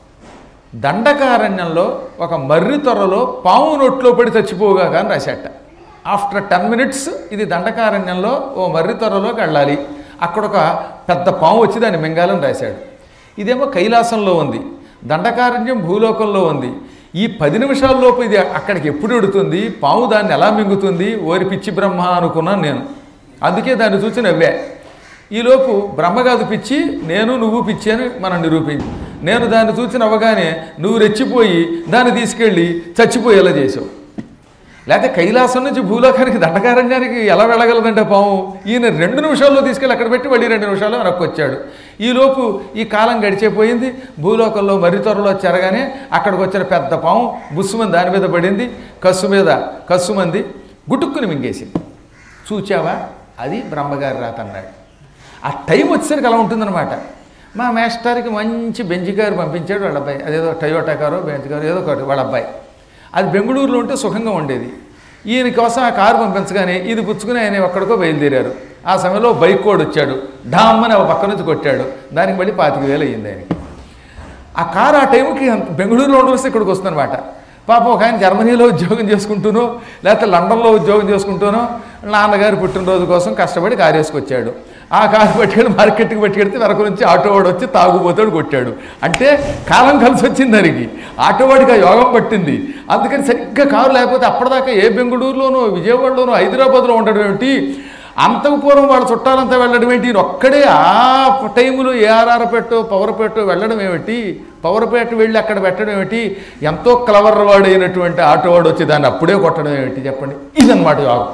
దండకారణ్యంలో ఒక మర్రి త్వరలో పాము నోట్లో పడి చచ్చిపోగా అని రాశాట ఆఫ్టర్ టెన్ మినిట్స్ ఇది దండకారణ్యంలో ఓ మర్రి త్వరలోకి వెళ్ళాలి అక్కడ ఒక పెద్ద పాము వచ్చి దాన్ని మింగాలని రాశాడు ఇదేమో కైలాసంలో ఉంది దండకారణ్యం భూలోకంలో ఉంది ఈ పది నిమిషాల్లోపు ఇది అక్కడికి ఎప్పుడు ఎడుతుంది పాము దాన్ని ఎలా మింగుతుంది ఓరి పిచ్చి బ్రహ్మ అనుకున్నాను నేను అందుకే దాన్ని చూసి నవ్వా ఈలోపు బ్రహ్మగాదు పిచ్చి నేను నువ్వు పిచ్చి అని మనం నిరూపించి నేను దాన్ని చూసి నవ్వగానే నువ్వు రెచ్చిపోయి దాన్ని తీసుకెళ్ళి చచ్చిపోయేలా చేసావు లేకపోతే కైలాసం నుంచి భూలోకానికి దండకారణ్యానికి ఎలా వెళ్ళగలదంటే పాము ఈయన రెండు నిమిషాల్లో తీసుకెళ్ళి అక్కడ పెట్టి మళ్ళీ రెండు నిమిషాల్లో వెనక్కి వచ్చాడు ఈలోపు ఈ కాలం గడిచిపోయింది భూలోకంలో మర్రి త్వరలో చెరగానే అక్కడికి వచ్చిన పెద్ద పాము బుస్సుమని దాని మీద పడింది కస్సు మీద కస్సుమంది గుటుక్కుని మింగేసింది చూచావా అది బ్రహ్మగారి రాత అన్నాడు ఆ టైం వచ్చేసరికి అలా ఉంటుందన్నమాట మా మేస్టర్కి మంచి బెంచ్ కారు పంపించాడు వాళ్ళ అబ్బాయి అదేదో టయోటా కారు బెంచ్ కారు ఏదో ఒకటి వాళ్ళ అబ్బాయి అది బెంగళూరులో ఉంటే సుఖంగా ఉండేది ఈయన కోసం ఆ కారు పంపించగానే ఇది పుచ్చుకుని ఆయన ఎక్కడికో బయలుదేరారు ఆ సమయంలో బైక్ కూడా వచ్చాడు డామ్ అని ఒక పక్క నుంచి కొట్టాడు దానికి మళ్ళీ పాతిక వేలు అయ్యింది ఆయనకి ఆ కారు ఆ టైంకి అంత- బెంగళూరులో ఉండవలసి ఇక్కడికి వస్తుందన్నమాట పాపం ఒక ఆయన జర్మనీలో ఉద్యోగం చేసుకుంటూనో లేకపోతే లండన్లో ఉద్యోగం చేసుకుంటూనో నాన్నగారి పుట్టినరోజు కోసం కష్టపడి కారు వేసుకొచ్చాడు ఆ కారు పట్టుకెళ్ళి మార్కెట్కి పట్టుకెడితే వెనక నుంచి ఆటో వాడు వచ్చి తాగుబోతాడు కొట్టాడు అంటే కాలం కలిసి వచ్చింది దానికి ఆటో వాడికి ఆ యోగం పట్టింది అందుకని సరిగ్గా కారు లేకపోతే అప్పటిదాకా ఏ బెంగళూరులోనో విజయవాడలోనో హైదరాబాద్లో ఉండడం ఏమిటి అంతకు పూర్వం వాళ్ళ చుట్టాలంతా వెళ్ళడం ఏంటి ఈయన ఒక్కడే ఆ టైంలో ఏఆర్ఆర్ పెట్టో పవర్ పెట్టో వెళ్ళడం ఏమిటి పవర్ పేట వెళ్ళి అక్కడ పెట్టడం ఏమిటి ఎంతో క్లవర్ వాడైనటువంటి ఆటో వాడు వచ్చి దాన్ని అప్పుడే కొట్టడం ఏమిటి చెప్పండి ఇదన్నమాట యోగం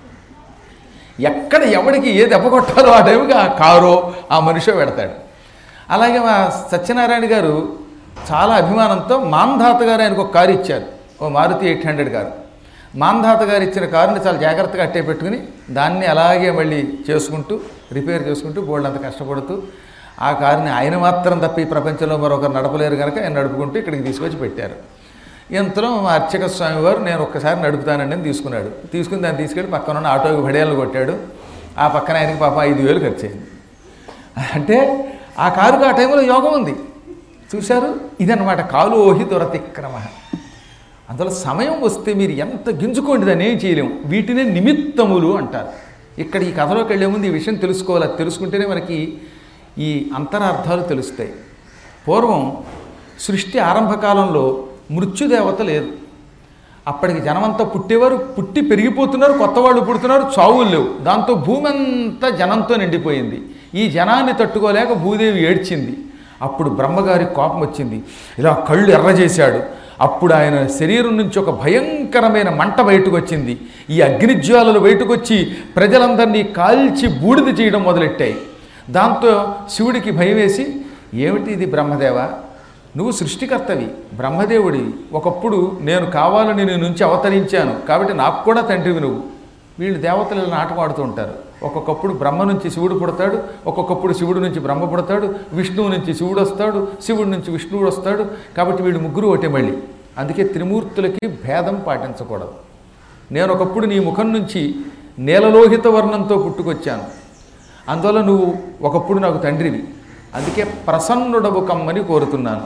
ఎక్కడ ఎవడికి ఏ దెబ్బ కొట్టాలో ఆ టైంకి ఆ కారో ఆ మనిషో పెడతాడు అలాగే మా సత్యనారాయణ గారు చాలా అభిమానంతో మాంధాత గారు ఆయనకు ఒక కారు ఇచ్చారు ఓ Maruti eight hundred car Mandhata garu ఇచ్చిన కారుని చాలా జాగ్రత్తగా అట్టే పెట్టుకుని దాన్ని అలాగే మళ్ళీ చేసుకుంటూ రిపేర్ చేసుకుంటూ బోల్డ్ అంత కష్టపడుతూ ఆ కారుని ఆయన మాత్రం తప్ప ఈ ప్రపంచంలో మరొకరు నడపలేరు కనుక ఆయన నడుపుకుంటూ ఇక్కడికి తీసుకొచ్చి పెట్టారు ఇంతలో మా అర్చక స్వామి వారు నేను ఒక్కసారి నడుపుతానండి అని తీసుకున్నాడు తీసుకుని దాన్ని తీసుకెళ్ళి పక్కన ఉన్న ఆటోకి భడియాలను కొట్టాడు ఆ పక్కన ఆయనకి పాప ఐదు వేలు ఖర్చు అయింది అంటే ఆ కారుకు ఆ టైంలో యోగం ఉంది చూశారు ఇదన్నమాట కాలు ఓహి దురతిక్రమ అందులో సమయం వస్తే మీరు ఎంత గింజుకోండి దాన్ని ఏం చేయలేము వీటినే నిమిత్తములు అంటారు ఇక్కడ ఈ కథలోకి వెళ్ళే ముందు ఈ విషయం తెలుసుకోవాలి అది తెలుసుకుంటేనే మనకి ఈ అంతరార్థాలు తెలుస్తాయి పూర్వం సృష్టి ఆరంభకాలంలో మృత్యుదేవత లేదు అప్పటికి జనమంతా పుట్టేవారు పుట్టి పెరిగిపోతున్నారు కొత్త వాళ్ళు పుడుతున్నారు చావులు లేవు దాంతో భూమి అంతా జనంతో నిండిపోయింది ఈ జనాన్ని తట్టుకోలేక భూదేవి ఏడ్చింది అప్పుడు బ్రహ్మగారి కోపం వచ్చింది ఇలా కళ్ళు ఎర్రజేశాడు అప్పుడు ఆయన శరీరం నుంచి ఒక భయంకరమైన మంట బయటకు వచ్చింది ఈ అగ్నిజ్వాలలు బయటకు వచ్చి ప్రజలందరినీ కాల్చి బూడిద చేయడం మొదలెట్టాయి దాంతో శివుడికి భయం వేసి ఏమిటి ఇది బ్రహ్మదేవ నువ్వు సృష్టికర్తవి బ్రహ్మదేవుడివి ఒకప్పుడు నేను కావాలని నీ నుంచి అవతరించాను కాబట్టి నాకు కూడా తండ్రివి నువ్వు వీళ్ళు దేవతలు ఇలా నాటకం ఆడుతూ ఉంటారు ఒక్కొక్కప్పుడు బ్రహ్మ నుంచి శివుడు పుడతాడు ఒక్కొక్కప్పుడు శివుడు నుంచి బ్రహ్మ పుడతాడు విష్ణువు నుంచి శివుడు వస్తాడు శివుడి నుంచి విష్ణువుడు వస్తాడు కాబట్టి వీళ్ళు ముగ్గురు ఒకటే మళ్ళీ అందుకే త్రిమూర్తులకి భేదం పాటించకూడదు నేను ఒకప్పుడు నీ ముఖం నుంచి నీలలోహిత వర్ణంతో పుట్టుకొచ్చాను అందువల్ల నువ్వు ఒకప్పుడు నాకు తండ్రివి అందుకే ప్రసన్నుడవు కమ్మని కోరుతున్నాను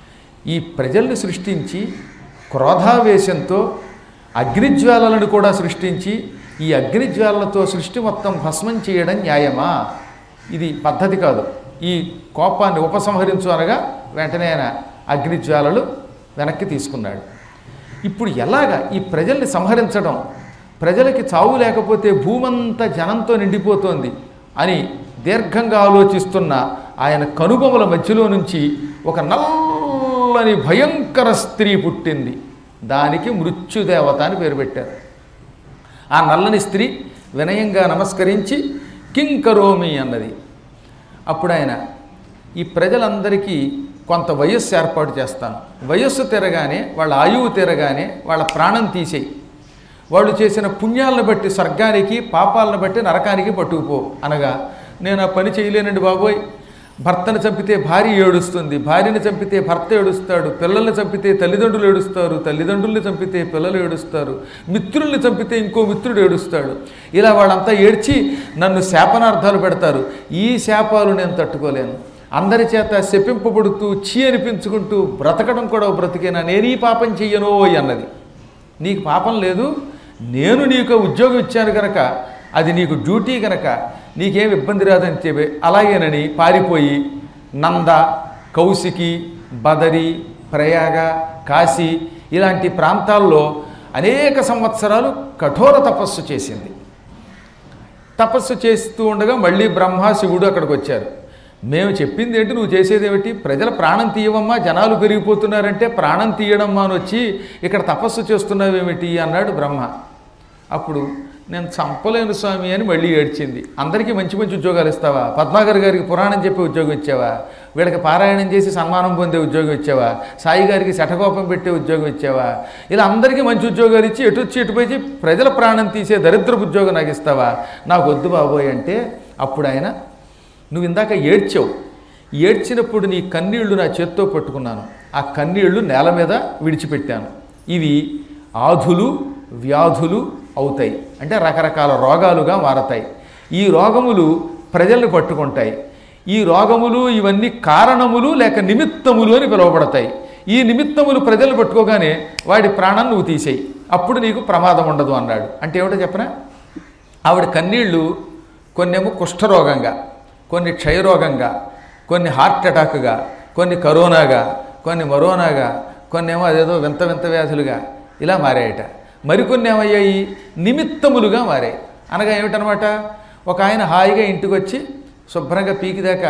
ఈ ప్రజల్ని సృష్టించి క్రోధావేశంతో అగ్నిజ్వాలలను కూడా సృష్టించి ఈ అగ్నిజ్వాలలతో సృష్టి మొత్తం భస్మం చేయడం న్యాయమా ఇది పద్ధతి కాదు ఈ కోపాన్ని ఉపసంహరించు అనగా వెంటనే ఆయన అగ్నిజ్వాలలు వెనక్కి తీసుకున్నాడు ఇప్పుడు ఎలాగ ఈ ప్రజల్ని సంహరించడం ప్రజలకి చావు లేకపోతే భూమంతా జనంతో నిండిపోతోంది అని దీర్ఘంగా ఆలోచిస్తున్న ఆయన కనుబొమల మధ్యలో నుంచి ఒక నల్లని భయంకర స్త్రీ పుట్టింది దానికి మృత్యుదేవత అని పేరు పెట్టారు ఆ నల్లని స్త్రీ వినయంగా నమస్కరించి కింకరోమి అన్నది అప్పుడు ఆయన ఈ ప్రజలందరికీ కొంత వయస్సు ఏర్పాటు చేస్తాను వయస్సు తిరగానే వాళ్ళ ఆయువు తిరగానే వాళ్ళ ప్రాణం తీసేయి వాళ్ళు చేసిన పుణ్యాలను బట్టి స్వర్గానికి పాపాలను బట్టి నరకానికి పట్టుకుపో అనగా నేను ఆ పని చేయలేనండి బాబోయ్ భర్తను చంపితే భార్య ఏడుస్తుంది భార్యను చంపితే భర్త ఏడుస్తాడు పిల్లల్ని చంపితే తల్లిదండ్రులు ఏడుస్తారు తల్లిదండ్రుల్ని చంపితే పిల్లలు ఏడుస్తారు మిత్రుల్ని చంపితే ఇంకో మిత్రుడు ఏడుస్తాడు ఇలా వాళ్ళంతా ఏడ్చి నన్ను శాపనార్థాలు పెడతారు ఈ శాపాలు నేను తట్టుకోలేను అందరి చేత శపింపబడుతూ చీ అనిపించుకుంటూ బ్రతకడం కూడా బ్రతికేనా నేనీ పాపం చెయ్యనో అన్నది నీకు పాపం లేదు నేను నీకు ఉద్యోగం ఇచ్చాను కనుక అది నీకు డ్యూటీ కనుక నీకేం ఇబ్బంది రాదని చెప్పి అలాగేనని పారిపోయి నంద కౌశికి బదరి ప్రయాగ కాశీ ఇలాంటి ప్రాంతాల్లో అనేక సంవత్సరాలు కఠోర తపస్సు చేసింది తపస్సు చేస్తూ ఉండగా మళ్ళీ బ్రహ్మ శివుడు అక్కడికి వచ్చారు మేము చెప్పింది ఏంటి నువ్వు చేసేది ఏమిటి ప్రజల ప్రాణం తీయవమ్మా జనాలు పెరిగిపోతున్నారంటే ప్రాణం తీయడమ్మా అని వచ్చి ఇక్కడ తపస్సు చేస్తున్నావేమిటి అన్నాడు బ్రహ్మ అప్పుడు నేను చంపలేను స్వామి అని మళ్ళీ ఏడ్చింది అందరికీ మంచి మంచి ఉద్యోగాలు ఇస్తావా పద్మాగర్ గారికి పురాణం చెప్పి ఉద్యోగం ఇచ్చావా వీళ్ళకి పారాయణం చేసి సన్మానం పొందే ఉద్యోగం ఇచ్చావా సాయి గారికి శటకోపం పెట్టే ఉద్యోగం ఇచ్చావా ఇలా అందరికీ మంచి ఉద్యోగాలు ఇచ్చి ఎటు వచ్చి ఎటు పోయి ప్రజల ప్రాణం తీసే దరిద్రపు ఉద్యోగం నాకు ఇస్తావా నాకు వద్దు బాబోయ్ అంటే అప్పుడు ఆయన నువ్వు ఇందాక ఏడ్చావు ఏడ్చినప్పుడు నీ కన్నీళ్లు నా చేత్తో పట్టుకున్నాను ఆ కన్నీళ్లు నేల మీద విడిచిపెట్టాను ఇవి ఆధులు వ్యాధులు అవుతాయి అంటే రకరకాల రోగాలుగా మారతాయి ఈ రోగములు ప్రజల్ని పట్టుకుంటాయి ఈ రోగములు ఇవన్నీ కారణములు లేక నిమిత్తములు అని పిలువబడతాయి ఈ నిమిత్తములు ప్రజలు పట్టుకోగానే వాడి ప్రాణాన్ని నువ్వు తీసేయి అప్పుడు నీకు ప్రమాదం ఉండదు అన్నాడు అంటే ఏమిటో చెప్పనా ఆవిడ కన్నీళ్లు కొన్నేమో కుష్ఠరోగంగా కొన్ని క్షయరోగంగా కొన్ని హార్ట్ అటాక్గా కొన్ని కరోనాగా కొన్ని మరోనాగా కొన్ని ఏమో అదేదో వింత వింత వ్యాధులుగా ఇలా మారాయట మరికొన్ని ఏమయ్యాయి నిమిత్తములుగా మారాయి అనగా ఏమిటనమాట ఒక ఆయన హాయిగా ఇంటికి వచ్చి శుభ్రంగా పీకిదాకా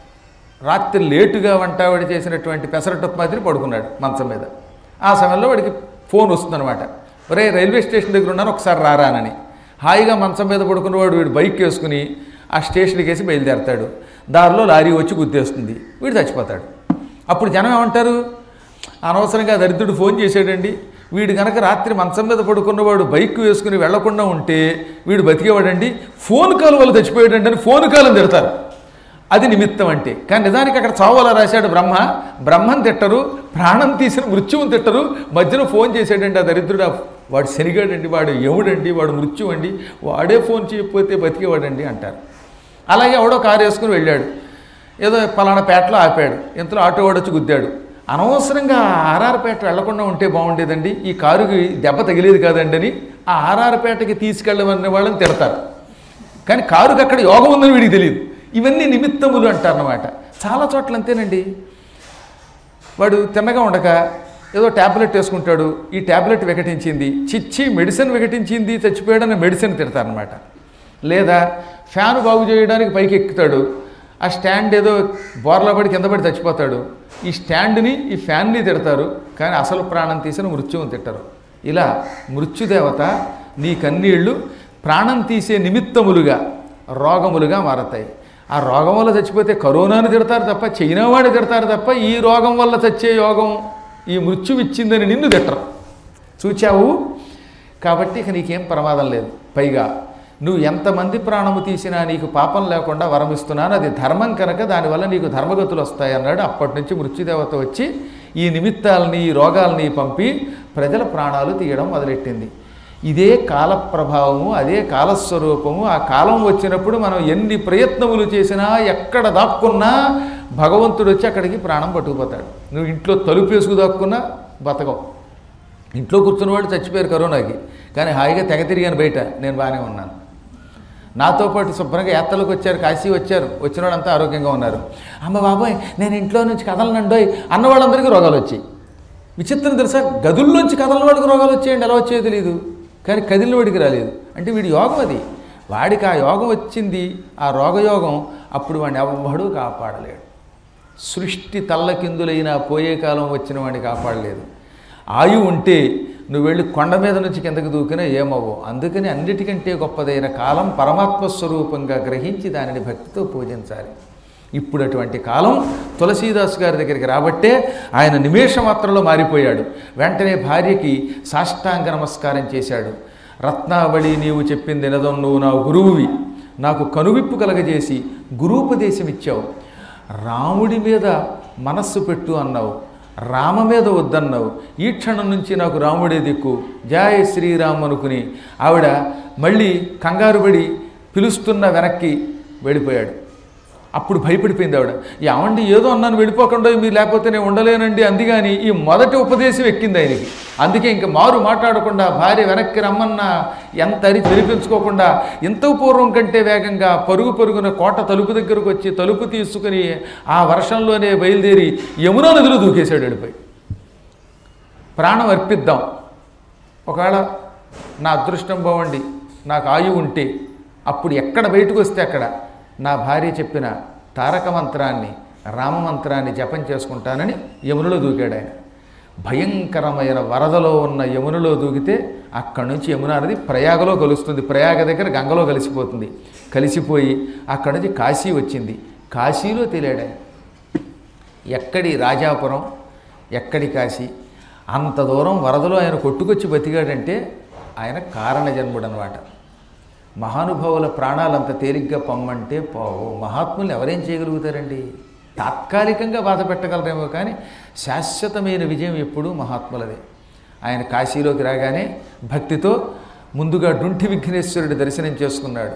రాత్రి లేటుగా వంటావిడి చేసినటువంటి పెసరట్టు మాదిరి పడుకున్నాడు మంచం మీద ఆ సమయంలో వాడికి ఫోన్ వస్తుందన్నమాట ఒరే రైల్వే స్టేషన్ దగ్గర ఉన్నాను ఒకసారి రారానని హాయిగా మంచం మీద పడుకున్నవాడు వీడు బైక్ వేసుకుని ఆ స్టేషన్కి వేసి బయలుదేరతాడు దారిలో లారీ వచ్చి గుద్దేస్తుంది వీడు చచ్చిపోతాడు అప్పుడు జనం ఏమంటారు అనవసరంగా దరిద్రుడు ఫోన్ చేసాడండి వీడు కనుక రాత్రి మంచం మీద పడుకున్నవాడు బైక్ వేసుకుని వెళ్లకుండా ఉంటే వీడు బతికేవాడండి ఫోన్ కాల్ వల్ల చచ్చిపోయాడండి అని ఫోన్ కాలం తిడతారు అది నిమిత్తం అంటే కానీ నిజానికి అక్కడ చావాలా రాశాడు బ్రహ్మ బ్రహ్మం తిట్టరు ప్రాణం తీసిన మృత్యువుని తిట్టరు మధ్యలో ఫోన్ చేశాడండి ఆ దరిద్రుడు ఆ- వాడు శనిగాడండి వాడు ఎముడండి వాడు మృత్యు అండి వాడే ఫోన్ చేయకపోతే బతికేవాడండి అంటారు అలాగే ఎవడో కారు వేసుకుని వెళ్ళాడు ఏదో పలానా పేటలో ఆపాడు ఇంతలో ఆటో వాడు వచ్చి గుద్దాడు అనవసరంగా ఆర్ఆర్పేట వెళ్లకుండా ఉంటే బాగుండేదండి ఈ కారుకి దెబ్బ తగిలేది కాదండి అని ఆ ఆర్ఆర్పేటకి తీసుకెళ్ళమన్న వాళ్ళని తిడతారు కానీ కారుకి అక్కడ యోగం ఉందని వీడికి తెలియదు ఇవన్నీ నిమిత్తములు అంటారన్నమాట చాలా చోట్ల అంతేనండి వాడు తిన్నగా ఉండక ఏదో ట్యాబ్లెట్ వేసుకుంటాడు ఈ ట్యాబ్లెట్ వికటించింది చిచ్చి మెడిసిన్ వికటించింది చచ్చిపోయాడని మెడిసిన్ తిడతారనమాట లేదా ఫ్యాన్ బాగు చేయడానికి పైకి ఎక్కుతాడు ఆ స్టాండ్ ఏదో బోర్లా పడి కింద పడి చచ్చిపోతాడు ఈ స్టాండ్ని ఈ ఫ్యాన్ని తిడతారు కానీ అసలు ప్రాణం తీసిన మృత్యువుని తిట్టరు ఇలా మృత్యుదేవత నీ కన్నీళ్లు ప్రాణం తీసే నిమిత్తములుగా రోగములుగా మారతాయి ఆ రోగం వల్ల చచ్చిపోతే కరోనాను తిడతారు తప్ప చైనా వాడు తిడతారు తప్ప ఈ రోగం వల్ల చచ్చే యోగం ఈ మృత్యు ఇచ్చిందని నిన్ను తిట్టరు చూచావు కాబట్టి ఇక నీకేం ప్రమాదం లేదు పైగా నువ్వు ఎంతమంది ప్రాణము తీసినా నీకు పాపం లేకుండా వరమిస్తున్నాను అది ధర్మం కనుక దానివల్ల నీకు ధర్మగతులు వస్తాయి అన్నాడు అప్పటి నుంచి మృత్యుదేవత వచ్చి ఈ నిమిత్తాలని ఈ రోగాల్ని పంపి ప్రజల ప్రాణాలు తీయడం మొదలెట్టింది ఇదే కాల ప్రభావము అదే కాలస్వరూపము ఆ కాలం వచ్చినప్పుడు మనం ఎన్ని ప్రయత్నములు చేసినా ఎక్కడ దాక్కున్నా భగవంతుడు వచ్చి అక్కడికి ప్రాణం పట్టుకుపోతాడు నువ్వు ఇంట్లో తలుపు వేసుకు దాక్కున్నా బతకవు ఇంట్లో కూర్చున్నవాడు చచ్చిపోయారు కరోనాకి కానీ హాయిగా తెగ తిరిగాను బయట నేను బాగానే ఉన్నాను నాతో పాటు శుభ్రంగా యాత్రలకు వచ్చారు కాశీ వచ్చారు వచ్చిన వాళ్ళంతా ఆరోగ్యంగా ఉన్నారు అమ్మ బాబాయ్ నేను ఇంట్లో నుంచి కదలనండోయ్ అన్న వాళ్ళందరికీ రోగాలు వచ్చాయి విచిత్రం తెలుసా గదుల్లోంచి కదలని వాడికి రోగాలు వచ్చాయండి ఎలా వచ్చాయో తెలియదు కానీ కదిలిన వాడికి రాలేదు అంటే వీడి యోగం అది వాడికి ఆ యోగం వచ్చింది ఆ రోగయోగం అప్పుడు వాడిని ఎవ్వడూ కాపాడలేడు సృష్టి తల్లకిందులైన పోయే కాలం వచ్చిన వాడిని కాపాడలేదు ఆయు ఉంటే నువ్వు వెళ్ళి కొండ మీద నుంచి కిందకి దూకినా ఏమవ్వవు అందుకని అన్నిటికంటే గొప్పదైన కాలం పరమాత్మ స్వరూపంగా గ్రహించి దానిని భక్తితో పూజించాలి ఇప్పుడు అటువంటి కాలం తులసీదాస్ గారి దగ్గరికి రాబట్టే ఆయన నిమేష మాత్రంలో మారిపోయాడు వెంటనే భార్యకి సాష్టాంగ నమస్కారం చేశాడు రత్నావళి నీవు చెప్పింది నిజం నువ్వు నా గురువువి నాకు కనువిప్పు కలగజేసి గురూపదేశం ఇచ్చావు రాముడి మీద మనస్సు పెట్టు అన్నావు రామ మీద వద్దన్నావు ఈ క్షణం నుంచి నాకు రాముడే దిక్కు జయ శ్రీరామ్ అనుకుని ఆవిడ మళ్ళీ కంగారుపడి పిలుస్తున్న వెనక్కి వెళ్ళిపోయాడు అప్పుడు భయపడిపోయింది ఆవిడ ఏమండి ఏదో అన్నాను వెళ్ళిపోకుండా మీరు లేకపోతే నేను ఉండలేనండి అందుకని ఈ మొదటి ఉపదేశం ఎక్కింది ఆయనకి అందుకే ఇంక మారు మాట్లాడకుండా భార్య వెనక్కి రమ్మన్నా ఎంత అరి తెలిపించుకోకుండా ఇంత పూర్వం కంటే వేగంగా పరుగు పరుగున కోట తలుపు దగ్గరకు వచ్చి తలుపు తీసుకుని ఆ వర్షంలోనే బయలుదేరి యమునా నదిలో దూకేశాడు వెళ్ళిపోయి ప్రాణం అర్పిద్దాం ఒకవేళ నా అదృష్టం బాగుండి నాకు ఆయువు ఉంటే అప్పుడు ఎక్కడ బయటకు వస్తే అక్కడ నా భార్య చెప్పిన తారక మంత్రాన్ని రామమంత్రాన్ని జపం చేసుకుంటానని యమునలో దూకాడు ఆయన భయంకరమైన వరదలో ఉన్న యమునలో దూకితే అక్కడి నుంచి యమున అనేది ప్రయాగలో కలుస్తుంది ప్రయాగ దగ్గర గంగలో కలిసిపోతుంది కలిసిపోయి అక్కడి నుంచి కాశీ వచ్చింది కాశీలో తేలాడు ఆయన ఎక్కడి రాజాపురం ఎక్కడి కాశీ అంత దూరం వరదలో ఆయన కొట్టుకొచ్చి బతికాడంటే ఆయన కారణ జన్ముడు అనమాట మహానుభావుల ప్రాణాలు అంత తేలిగ్గా పొమ్మంటే పోవు మహాత్ములు ఎవరేం చేయగలుగుతారండి తాత్కాలికంగా బాధ పెట్టగలరేమో కానీ శాశ్వతమైన విజయం ఎప్పుడూ మహాత్ములదే ఆయన కాశీలోకి రాగానే భక్తితో ముందుగా డుంఠి విఘ్నేశ్వరుడి దర్శనం చేసుకున్నాడు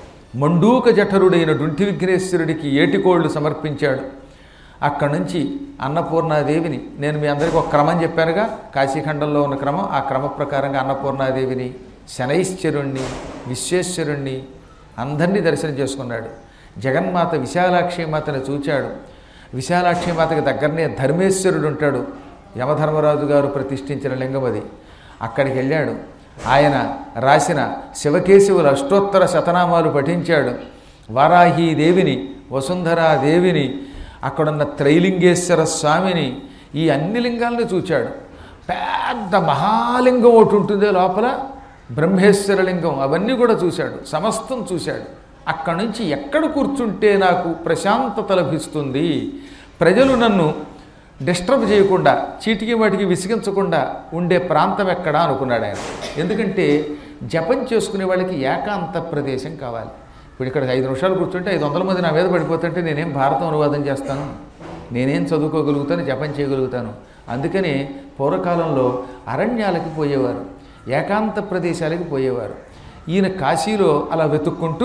మండూక జఠరుడైన డుంఠి విఘ్నేశ్వరుడికి ఏటికోళ్లు సమర్పించాడు అక్కడి నుంచి అన్నపూర్ణాదేవిని నేను మీ అందరికీ ఒక క్రమం చెప్పానుగా కాశీఖండంలో ఉన్న క్రమం ఆ క్రమ ప్రకారంగా అన్నపూర్ణాదేవిని శనైశ్వరుణ్ణి విశ్వేశ్వరుణ్ణి అందరినీ దర్శనం చేసుకున్నాడు జగన్మాత విశాలాక్షి మాతని చూచాడు విశాలాక్షి మాతకి దగ్గరనే ధర్మేశ్వరుడు ఉంటాడు యమధర్మరాజు గారు ప్రతిష్ఠించిన లింగం అది అక్కడికి వెళ్ళాడు ఆయన రాసిన శివకేశవుల అష్టోత్తర శతనామాలు పఠించాడు వారాహి దేవిని వసుంధరా దేవిని అక్కడున్న త్రైలింగేశ్వర స్వామిని ఈ అన్ని లింగాలను చూచాడు పెద్ద మహాలింగం ఒకటి ఉంటుంది లోపల బ్రహ్మేశ్వర లింగం అవన్నీ కూడా చూశాడు సమస్తం చూశాడు అక్కడి నుంచి ఎక్కడ కూర్చుంటే నాకు ప్రశాంతత లభిస్తుంది ప్రజలు నన్ను డిస్టర్బ్ చేయకుండా చీటికి వాటికి విసిగించకుండా ఉండే ప్రాంతం ఎక్కడా అనుకున్నాడు ఆయన ఎందుకంటే జపం చేసుకునే వాళ్ళకి ఏకాంత ప్రదేశం కావాలి ఇప్పుడు ఇక్కడ ఐదు నిమిషాలు కూర్చుంటే ఐదు వందల మంది నా మీద పడిపోతుంటే నేనేం భారతం అనువాదం చేస్తాను నేనేం చదువుకోగలుగుతాను జపం చేయగలుగుతాను అందుకని పూర్వకాలంలో అరణ్యాలకి పోయేవారు ఏకాంత ప్రదేశాలకి పోయేవారు ఈయన కాశీలో అలా వెతుక్కుంటూ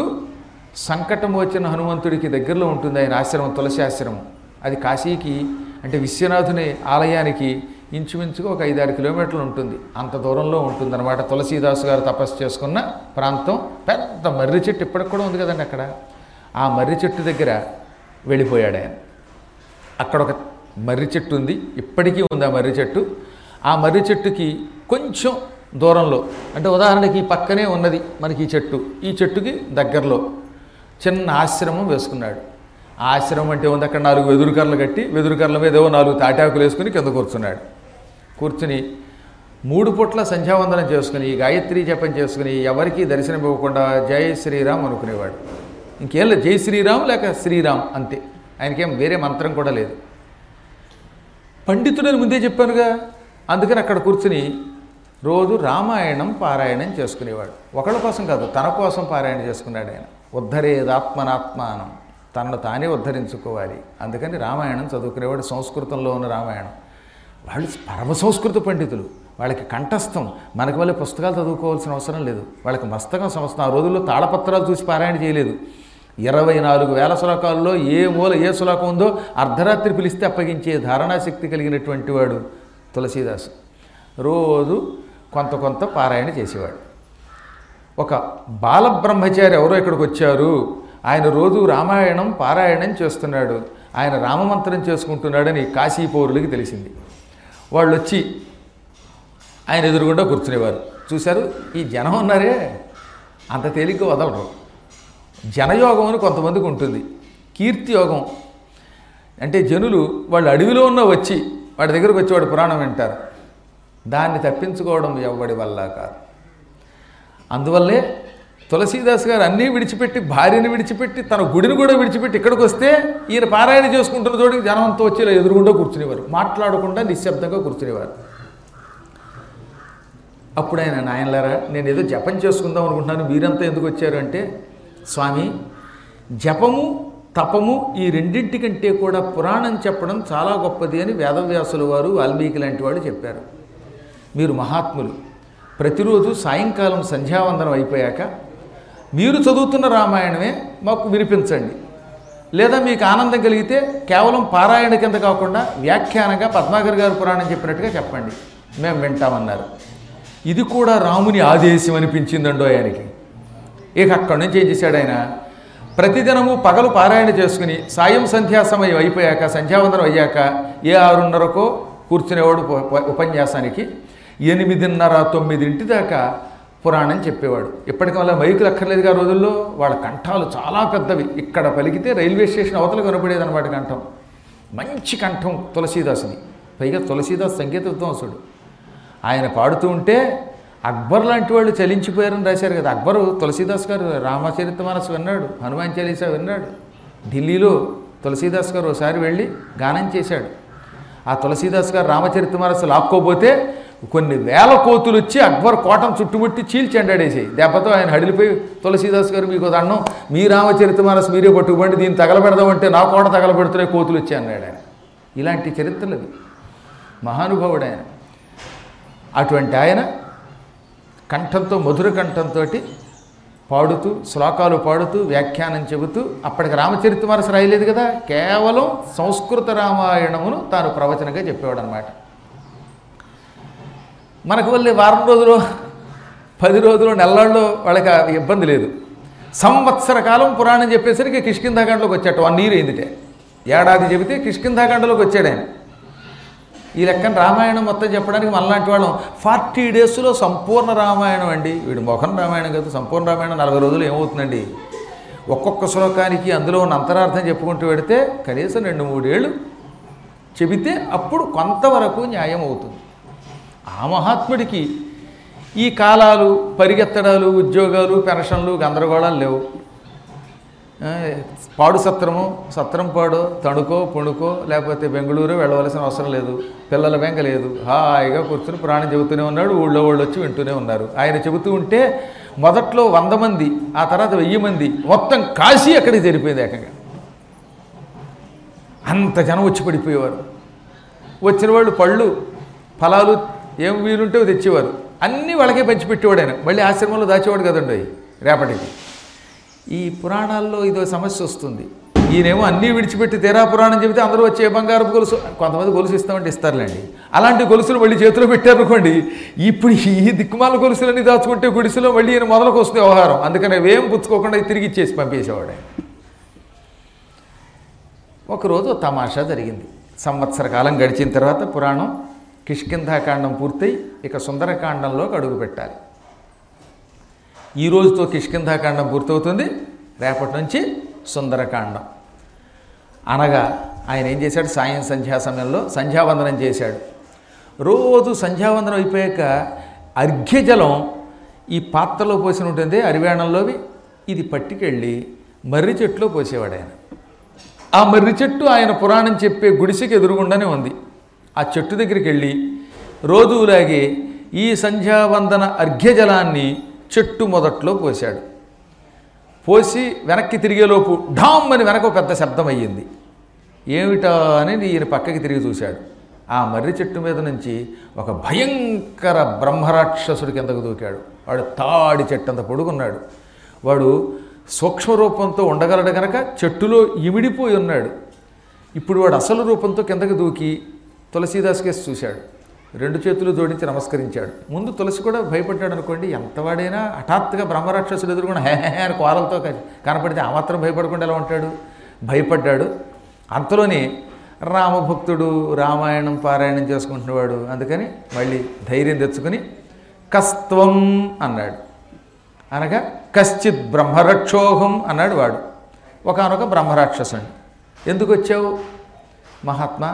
సంకటం వచ్చిన హనుమంతుడికి దగ్గరలో ఉంటుంది ఆయన ఆశ్రమం తులసి ఆశ్రమం అది కాశీకి అంటే విశ్వనాథుని ఆలయానికి ఇంచుమించుగా ఒక ఐదారు కిలోమీటర్లు ఉంటుంది అంత దూరంలో ఉంటుందన్నమాట తులసీదాసు గారు తపస్సు చేసుకున్న ప్రాంతం పెద్ద మర్రి చెట్టు ఇప్పటికి కూడా ఉంది కదండి అక్కడ ఆ మర్రి చెట్టు దగ్గర వెళ్ళిపోయాడు ఆయన అక్కడ ఒక మర్రి చెట్టు ఉంది ఇప్పటికీ ఉంది ఆ మర్రి చెట్టు ఆ మర్రి చెట్టుకి కొంచెం దూరంలో అంటే ఉదాహరణకి ఈ పక్కనే ఉన్నది మనకి ఈ చెట్టు ఈ చెట్టుకి దగ్గరలో చిన్న ఆశ్రమం వేసుకున్నాడు ఆ ఆశ్రమం అంటే ఉంది అక్కడ నాలుగు వెదురుకర్రలు కట్టి వెదురుకర్రల మీద ఏవో నాలుగు తాటాకులు వేసుకుని కింద కూర్చున్నాడు కూర్చుని మూడు పూట్ల సంధ్యావందనం చేసుకుని ఈ గాయత్రి జపం చేసుకుని ఎవరికీ దర్శనం ఇవ్వకుండా జై శ్రీరామ్ అనుకునేవాడు ఇంకేం లేదు జై శ్రీరామ్ లేక శ్రీరామ్ అంతే ఆయనకేం వేరే మంత్రం కూడా లేదు పండితుడని ముందే చెప్పానుగా అందుకని అక్కడ కూర్చుని రోజు రామాయణం పారాయణం చేసుకునేవాడు ఒకళ్ళ కోసం కాదు తన కోసం పారాయణ చేసుకున్నాడు ఆయన ఉద్ధరేదాత్మనాత్మానం తనను తానే ఉద్ధరించుకోవాలి అందుకని రామాయణం చదువుకునేవాడు సంస్కృతంలో ఉన్న రామాయణం వాళ్ళు పరమ సంస్కృత పండితులు వాళ్ళకి కంఠస్థం మనకి వాళ్ళ పుస్తకాలు చదువుకోవాల్సిన అవసరం లేదు వాళ్ళకి మస్తకం సంస్థ ఆ రోజుల్లో తాళపత్రాలు చూసి పారాయణ చేయలేదు ఇరవై నాలుగు వేల శ్లోకాల్లో ఏ మూల ఏ శ్లోకం ఉందో అర్ధరాత్రి పిలిస్తే అప్పగించే ధారణాశక్తి కలిగినటువంటి వాడు తులసీదాసు రోజు కొంత కొంత పారాయణ చేసేవాడు ఒక బాలబ్రహ్మచారి ఎవరో ఇక్కడికి వచ్చారు ఆయన రోజు రామాయణం పారాయణం చేస్తున్నాడు ఆయన రామమంత్రం చేసుకుంటున్నాడని కాశీ పౌరులకి తెలిసింది వాళ్ళు వచ్చి ఆయన ఎదురుగుండా కూర్చునేవారు చూశారు ఈ జనం ఉన్నారే అంత తేలిగ్గా వదలరు జనయోగం అని కొంతమందికి ఉంటుంది కీర్తి యోగం అంటే జనులు వాళ్ళు అడవిలో ఉన్న వచ్చి వాడి దగ్గరకు వచ్చి వాడు పురాణం వింటారు దాన్ని తప్పించుకోవడం ఎవడి వల్ల కాదు అందువల్లే తులసీదాస్ గారు అన్నీ విడిచిపెట్టి భార్యని విడిచిపెట్టి తన గుడిని కూడా విడిచిపెట్టి ఇక్కడికి వస్తే ఈయన పారాయణ చేసుకుంటున్న చోటికి జనం అంతా వచ్చి ఇలా ఎదురుగుండా కూర్చునేవారు మాట్లాడకుండా నిశ్శబ్దంగా కూర్చునేవారు అప్పుడు ఆయన నాయనలారా నేను ఏదో జపం చేసుకుందాం అనుకుంటున్నాను మీరంతా ఎందుకు వచ్చారు అంటే స్వామి జపము తపము ఈ రెండింటి కంటే కూడా పురాణం చెప్పడం చాలా గొప్పది అని వేదవ్యాసుల వారు వాల్మీకి లాంటి వాడు చెప్పారు మీరు మహాత్ములు ప్రతిరోజు సాయంకాలం సంధ్యావందనం అయిపోయాక మీరు చదువుతున్న రామాయణమే మాకు వినిపించండి లేదా మీకు ఆనందం కలిగితే కేవలం పారాయణ కింద కాకుండా వ్యాఖ్యానంగా పద్మాకర్ గారు పురాణం చెప్పినట్టుగా చెప్పండి మేము వింటామన్నారు ఇది కూడా రాముని ఆదేశం అనిపించిందండో ఆయనకి ఇక అక్కడి నుంచి ఏం చేశాడు ఆయన ప్రతిదినము పగలు పారాయణ చేసుకుని సాయం సంధ్యా సమయం అయిపోయాక సంధ్యావందనం అయ్యాక ఏ ఆరున్నరకో కూర్చునేవాడు ఉప- ఉప- ఉపన్యాసానికి ఎనిమిదిన్నర తొమ్మిదింటి దాకా పురాణం చెప్పేవాడు ఇప్పటికీ వల్ల మైకులు అక్కర్లేదుగా ఆ రోజుల్లో వాళ్ళ కంఠాలు చాలా పెద్దవి ఇక్కడ పలికితే రైల్వే స్టేషన్ అవతల కనపడేది అనమాట కంఠం మంచి కంఠం తులసీదాసుని పైగా తులసీదాస్ సంగీత విద్వాంసుడు ఆయన పాడుతూ ఉంటే అక్బర్ లాంటి వాళ్ళు చలించిపోయారని రాశారు కదా అక్బరు తులసీదాస్ గారు రామచరిత మానస్ విన్నాడు హనుమాన్ చాలీసా విన్నాడు ఢిల్లీలో తులసీదాస్ గారు ఒకసారి వెళ్ళి గానం చేశాడు ఆ తులసీదాస్ గారు రామచరితమానస లాక్కోపోతే కొన్ని వేల కోతులు వచ్చి అక్బర్ కోటను చుట్టుముట్టి చీల్చి ఎండాడేసాయి దెబ్బతో ఆయన హడిలిపోయి తులసీదాస్ గారు మీకు దండం మీ రామచరితమానస్ మీరే పట్టుకుపోండి దీన్ని తగలబెడదామంటే నా కోట తగలబెడుతున్నాయి కోతులు వచ్చి అన్నాడు ఆయన ఇలాంటి చరిత్రలు ఇవి. మహానుభావుడు ఆయన అటువంటి ఆయన కంఠంతో మధుర కంఠంతో పాడుతూ శ్లోకాలు పాడుతూ వ్యాఖ్యానం చెబుతూ అప్పటికి రామచరితమానస రాయలేదు కదా కేవలం సంస్కృత రామాయణమును తాను ప్రవచనంగా చెప్పేవాడు అనమాట మనకు వల్లే వారం రోజులు పది రోజులు నెలల్లో వాళ్ళకి ఆ ఇబ్బంది లేదు సంవత్సర కాలం పురాణం చెప్పేసరికి కిష్కింధాకాండలోకి వచ్చాట వన్ ఇయర్ అయిందిటే ఏడాది చెబితే కిష్కింధాకాండలోకి వచ్చాడు ఆయన ఈ లెక్కన రామాయణం మొత్తం చెప్పడానికి మనలాంటి వాళ్ళం ఫార్టీ డేస్లో సంపూర్ణ రామాయణం అండి వీడు మొఖం రామాయణం కాదు సంపూర్ణ రామాయణం నలభై రోజులు ఏమవుతుందండి ఒక్కొక్క శ్లోకానికి అందులో ఉన్న అంతరార్థం చెప్పుకుంటూ పెడితే కనీసం రెండు మూడేళ్ళు చెబితే అప్పుడు కొంతవరకు న్యాయం అవుతుంది ఆ మహాత్ముడికి ఈ కాలాలు పరిగెత్తడాలు ఉద్యోగాలు పెన్షన్లు గందరగోళాలు లేవు ఆ, పాడు సత్రము సత్రం పాడు తణుకో పుణుకో లేకపోతే బెంగళూరు వెళ్ళవలసిన అవసరం లేదు పిల్లల వెంక లేదు హాయిగా కూర్చుని ప్రాణం చెబుతూనే ఉన్నాడు ఊళ్ళో వాళ్ళు వచ్చి వింటూనే ఉన్నారు ఆయన చెబుతూ ఉంటే మొదట్లో వంద మంది ఆ తర్వాత వెయ్యి మంది మొత్తం కాశీ అక్కడికి జరిపోయింది ఏకంగా అంత జనం వచ్చి పడిపోయేవారు వచ్చిన వాళ్ళు పళ్ళు ఫలాలు ఏం వీలుంటే అవి తెచ్చేవారు అన్నీ వాళ్ళకే పంచిపెట్టేవాడు ఆయన మళ్ళీ ఆశ్రమంలో దాచేవాడు కదండి రేపటికి ఈ పురాణాల్లో ఇదో సమస్య వస్తుంది ఈయనేమో అన్నీ విడిచిపెట్టి తీరా పురాణం చెబితే అందరూ వచ్చే బంగారపు గొలుసు కొంతమంది గొలుసు ఇస్తామంటే ఇస్తారులేండి అలాంటి గొలుసులు మళ్ళీ చేతిలో పెట్టారనుకోండి ఇప్పుడు ఈ దిక్కుమాల గొలుసులన్నీ దాచుకుంటే గుడిసెలో మళ్ళీ ఈయన మొదలకు వస్తుంది వ్యవహారం అందుకని అవేం పుచ్చుకోకుండా తిరిగి ఇచ్చేసి పంపేసేవాడు ఆయన ఒకరోజు ఓ తమాషా జరిగింది సంవత్సర కాలం గడిచిన తర్వాత పురాణం కిష్కింధాకాండం పూర్తయి ఇక సుందరకాండంలోకి అడుగు పెట్టాలి ఈ రోజుతో కిష్కింధాకాండం పూర్తవుతుంది రేపటి నుంచి సుందరకాండం అనగా ఆయన ఏం చేశాడు సాయం సంధ్యా సమయంలో సంధ్యావందనం చేశాడు రోజు సంధ్యావందనం అయిపోయాక అర్ఘ్యజలం ఈ పాత్రలో పోసిన ఉంటుంది అరివేణంలోవి ఇది పట్టుకెళ్ళి మర్రి చెట్టులో పోసేవాడు ఆయన ఆ మర్రి చెట్టు ఆయన పురాణం చెప్పే గుడిసెకి ఎదురుగుండానే ఉంది ఆ చెట్టు దగ్గరికి వెళ్ళి రోజులాగే ఈ సంధ్యావందన అర్ఘ్యజలాన్ని చెట్టు మొదట్లో పోశాడు పోసి వెనక్కి తిరిగేలోపు ఢామ్ అని వెనక ఒక పెద్ద శబ్దం అయ్యింది ఏమిటా అని ఈయన పక్కకి తిరిగి చూశాడు ఆ మర్రి చెట్టు మీద నుంచి ఒక భయంకర బ్రహ్మరాక్షసుడి కిందకు దూకాడు వాడు తాడి చెట్టు అంత పొడుగున్నాడు వాడు సూక్ష్మ రూపంతో ఉండగలడు గనక చెట్టులో ఇమిడిపోయి ఉన్నాడు ఇప్పుడు వాడు అసలు రూపంతో కిందకి దూకి తులసీదాస్ కేసు చూశాడు రెండు చేతులు జోడించి నమస్కరించాడు ముందు తులసి కూడా భయపడ్డాడు అనుకోండి ఎంతవాడైనా హఠాత్తుగా బ్రహ్మరాక్షసుడు ఎదురుకుండా హే హే అని కోరలతో క- కనపడితే ఆ మాత్రం భయపడకుండా ఎలా ఉంటాడు భయపడ్డాడు అంతలోనే రామభక్తుడు రామాయణం పారాయణం చేసుకుంటున్నవాడు అందుకని మళ్ళీ ధైర్యం తెచ్చుకుని కస్త్వం అన్నాడు అనగా కశ్చిత్ బ్రహ్మరక్షోహం అన్నాడు వాడు ఒకనొక బ్రహ్మరాక్షసుడు ఎందుకు వచ్చావు మహాత్మా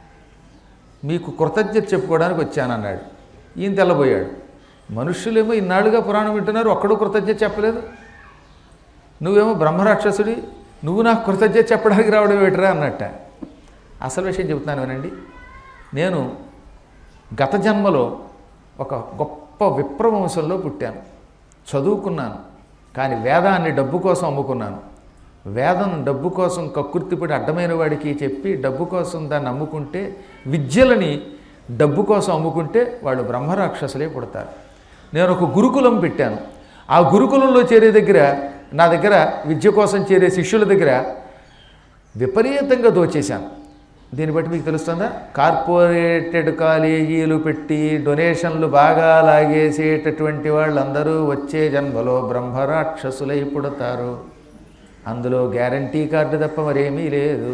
మీకు కృతజ్ఞత చెప్పుకోవడానికి వచ్చానన్నాడు ఈయన తెల్లబోయాడు మనుష్యులేమో ఇన్నాళ్ళుగా పురాణం వింటున్నారు ఒక్కడూ కృతజ్ఞత చెప్పలేదు నువ్వేమో బ్రహ్మరాక్షసుడి నువ్వు నాకు కృతజ్ఞత చెప్పడానికి రావడం ఏమిట్రా అన్నట్ట అసలు విషయం చెబుతున్నాను వినండి నేను గత జన్మలో ఒక గొప్ప విప్రవంశంలో పుట్టాను చదువుకున్నాను కానీ వేదాన్ని డబ్బు కోసం అమ్ముకున్నాను వేదం డబ్బు కోసం కక్కుర్తిపడి అడ్డమైన వాడికి చెప్పి డబ్బు కోసం దాన్ని అమ్ముకుంటే విద్యలని డబ్బు కోసం అమ్ముకుంటే వాళ్ళు బ్రహ్మరాక్షసులే పుడతారు నేను ఒక గురుకులం పెట్టాను ఆ గురుకులంలో చేరే దగ్గర నా దగ్గర విద్య కోసం చేరే శిష్యుల దగ్గర విపరీతంగా దోచేశాను దీన్ని బట్టి మీకు తెలుస్తుందా కార్పొరేటెడ్ కాలేజీలు పెట్టి డొనేషన్లు బాగా లాగేసేటటువంటి వాళ్ళందరూ వచ్చే జన్మలో బ్రహ్మరాక్షసులై పుడతారు అందులో గ్యారంటీ కార్డు తప్ప మరేమీ లేదు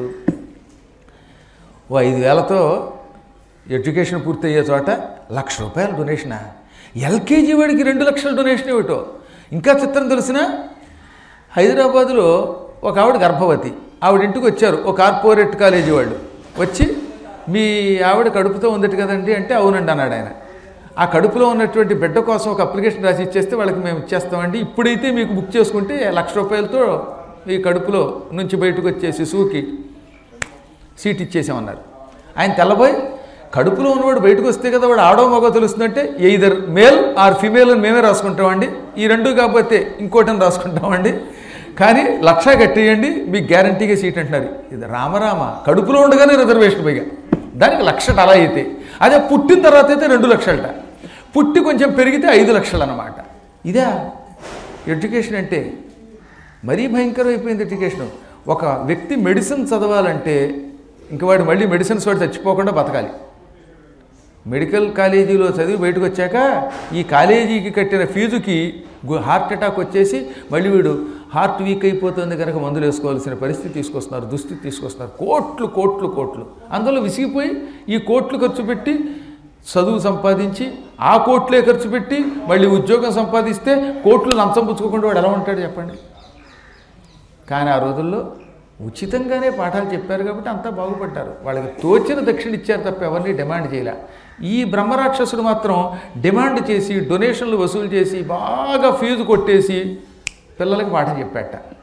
ఓ ఐదు వేలతో ఎడ్యుకేషన్ పూర్తయ్యే చోట లక్ష రూపాయల డొనేషనా ఎల్కేజీ వాడికి రెండు లక్షల డొనేషన్ ఏమిటో ఇంకా చిత్రం తెలిసిన హైదరాబాదులో ఒక ఆవిడ గర్భవతి ఆవిడ ఇంటికి వచ్చారు ఒక కార్పొరేట్ కాలేజీ వాళ్ళు వచ్చి మీ ఆవిడ కడుపుతో ఉందట కదండి అంటే అవునండి అన్నాడు ఆయన ఆ కడుపులో ఉన్నటువంటి బిడ్డ కోసం ఒక అప్లికేషన్ రాసి ఇచ్చేస్తే వాళ్ళకి మేము ఇచ్చేస్తామండి ఇప్పుడైతే మీకు బుక్ చేసుకుంటే లక్ష రూపాయలతో ఈ కడుపులో నుంచి బయటకు వచ్చే శిశువుకి సీట్ ఇచ్చేసామన్నారు ఆయన తెల్లబోయి కడుపులో ఉన్నవాడు బయటకు వస్తే కదా వాడు ఆడో మగో తెలుస్తుందంటే ఎయిదర్ మేల్ ఆర్ ఫిమేల్ అని మేమే రాసుకుంటామండి ఈ రెండు కాకపోతే ఇంకోటని రాసుకుంటామండి కానీ లక్ష కట్టేయండి మీకు గ్యారంటీగా సీట్ అంటున్నారు ఇది రామరామ కడుపులో ఉండగానే రిజర్వేషన్ పైగా దానికి లక్షట అలా అయితే అదే పుట్టిన తర్వాత అయితే రెండు లక్షలట పుట్టి కొంచెం పెరిగితే ఐదు లక్షలు అన్నమాట ఇదే ఎడ్యుకేషన్ అంటే మరీ భయంకరం అయిపోయింది ఎడ్యుకేషన్ ఒక వ్యక్తి మెడిసిన్ చదవాలంటే ఇంక వాడు మళ్ళీ మెడిసిన్స్ వాడు చచ్చిపోకుండా బతకాలి మెడికల్ కాలేజీలో చదివి బయటకు వచ్చాక ఈ కాలేజీకి కట్టిన ఫీజుకి గు- హార్ట్ అటాక్ వచ్చేసి మళ్ళీ వీడు హార్ట్ వీక్ అయిపోతుంది కనుక మందులు వేసుకోవాల్సిన పరిస్థితి తీసుకొస్తున్నారు దుస్థితి తీసుకొస్తున్నారు కోట్లు కోట్లు కోట్లు అందులో విసిగిపోయి ఈ కోట్లు ఖర్చు పెట్టి చదువు సంపాదించి ఆ కోట్లే ఖర్చు పెట్టి మళ్ళీ ఉద్యోగం సంపాదిస్తే కోట్లు లంచం పుచ్చుకోకుండా వాడు ఎలా ఉంటాడు చెప్పండి కానీ ఆ రోజుల్లో ఉచితంగానే పాఠాలు చెప్పారు కాబట్టి అంతా బాగుపడ్డారు వాళ్ళకి తోచిన దక్షిణ ఇచ్చారు తప్ప ఎవరిని డిమాండ్ చేయలే ఈ బ్రహ్మరాక్షసుడు మాత్రం డిమాండ్ చేసి డొనేషన్లు వసూలు చేసి బాగా ఫీజు కొట్టేసి పిల్లలకి పాఠం చెప్పాట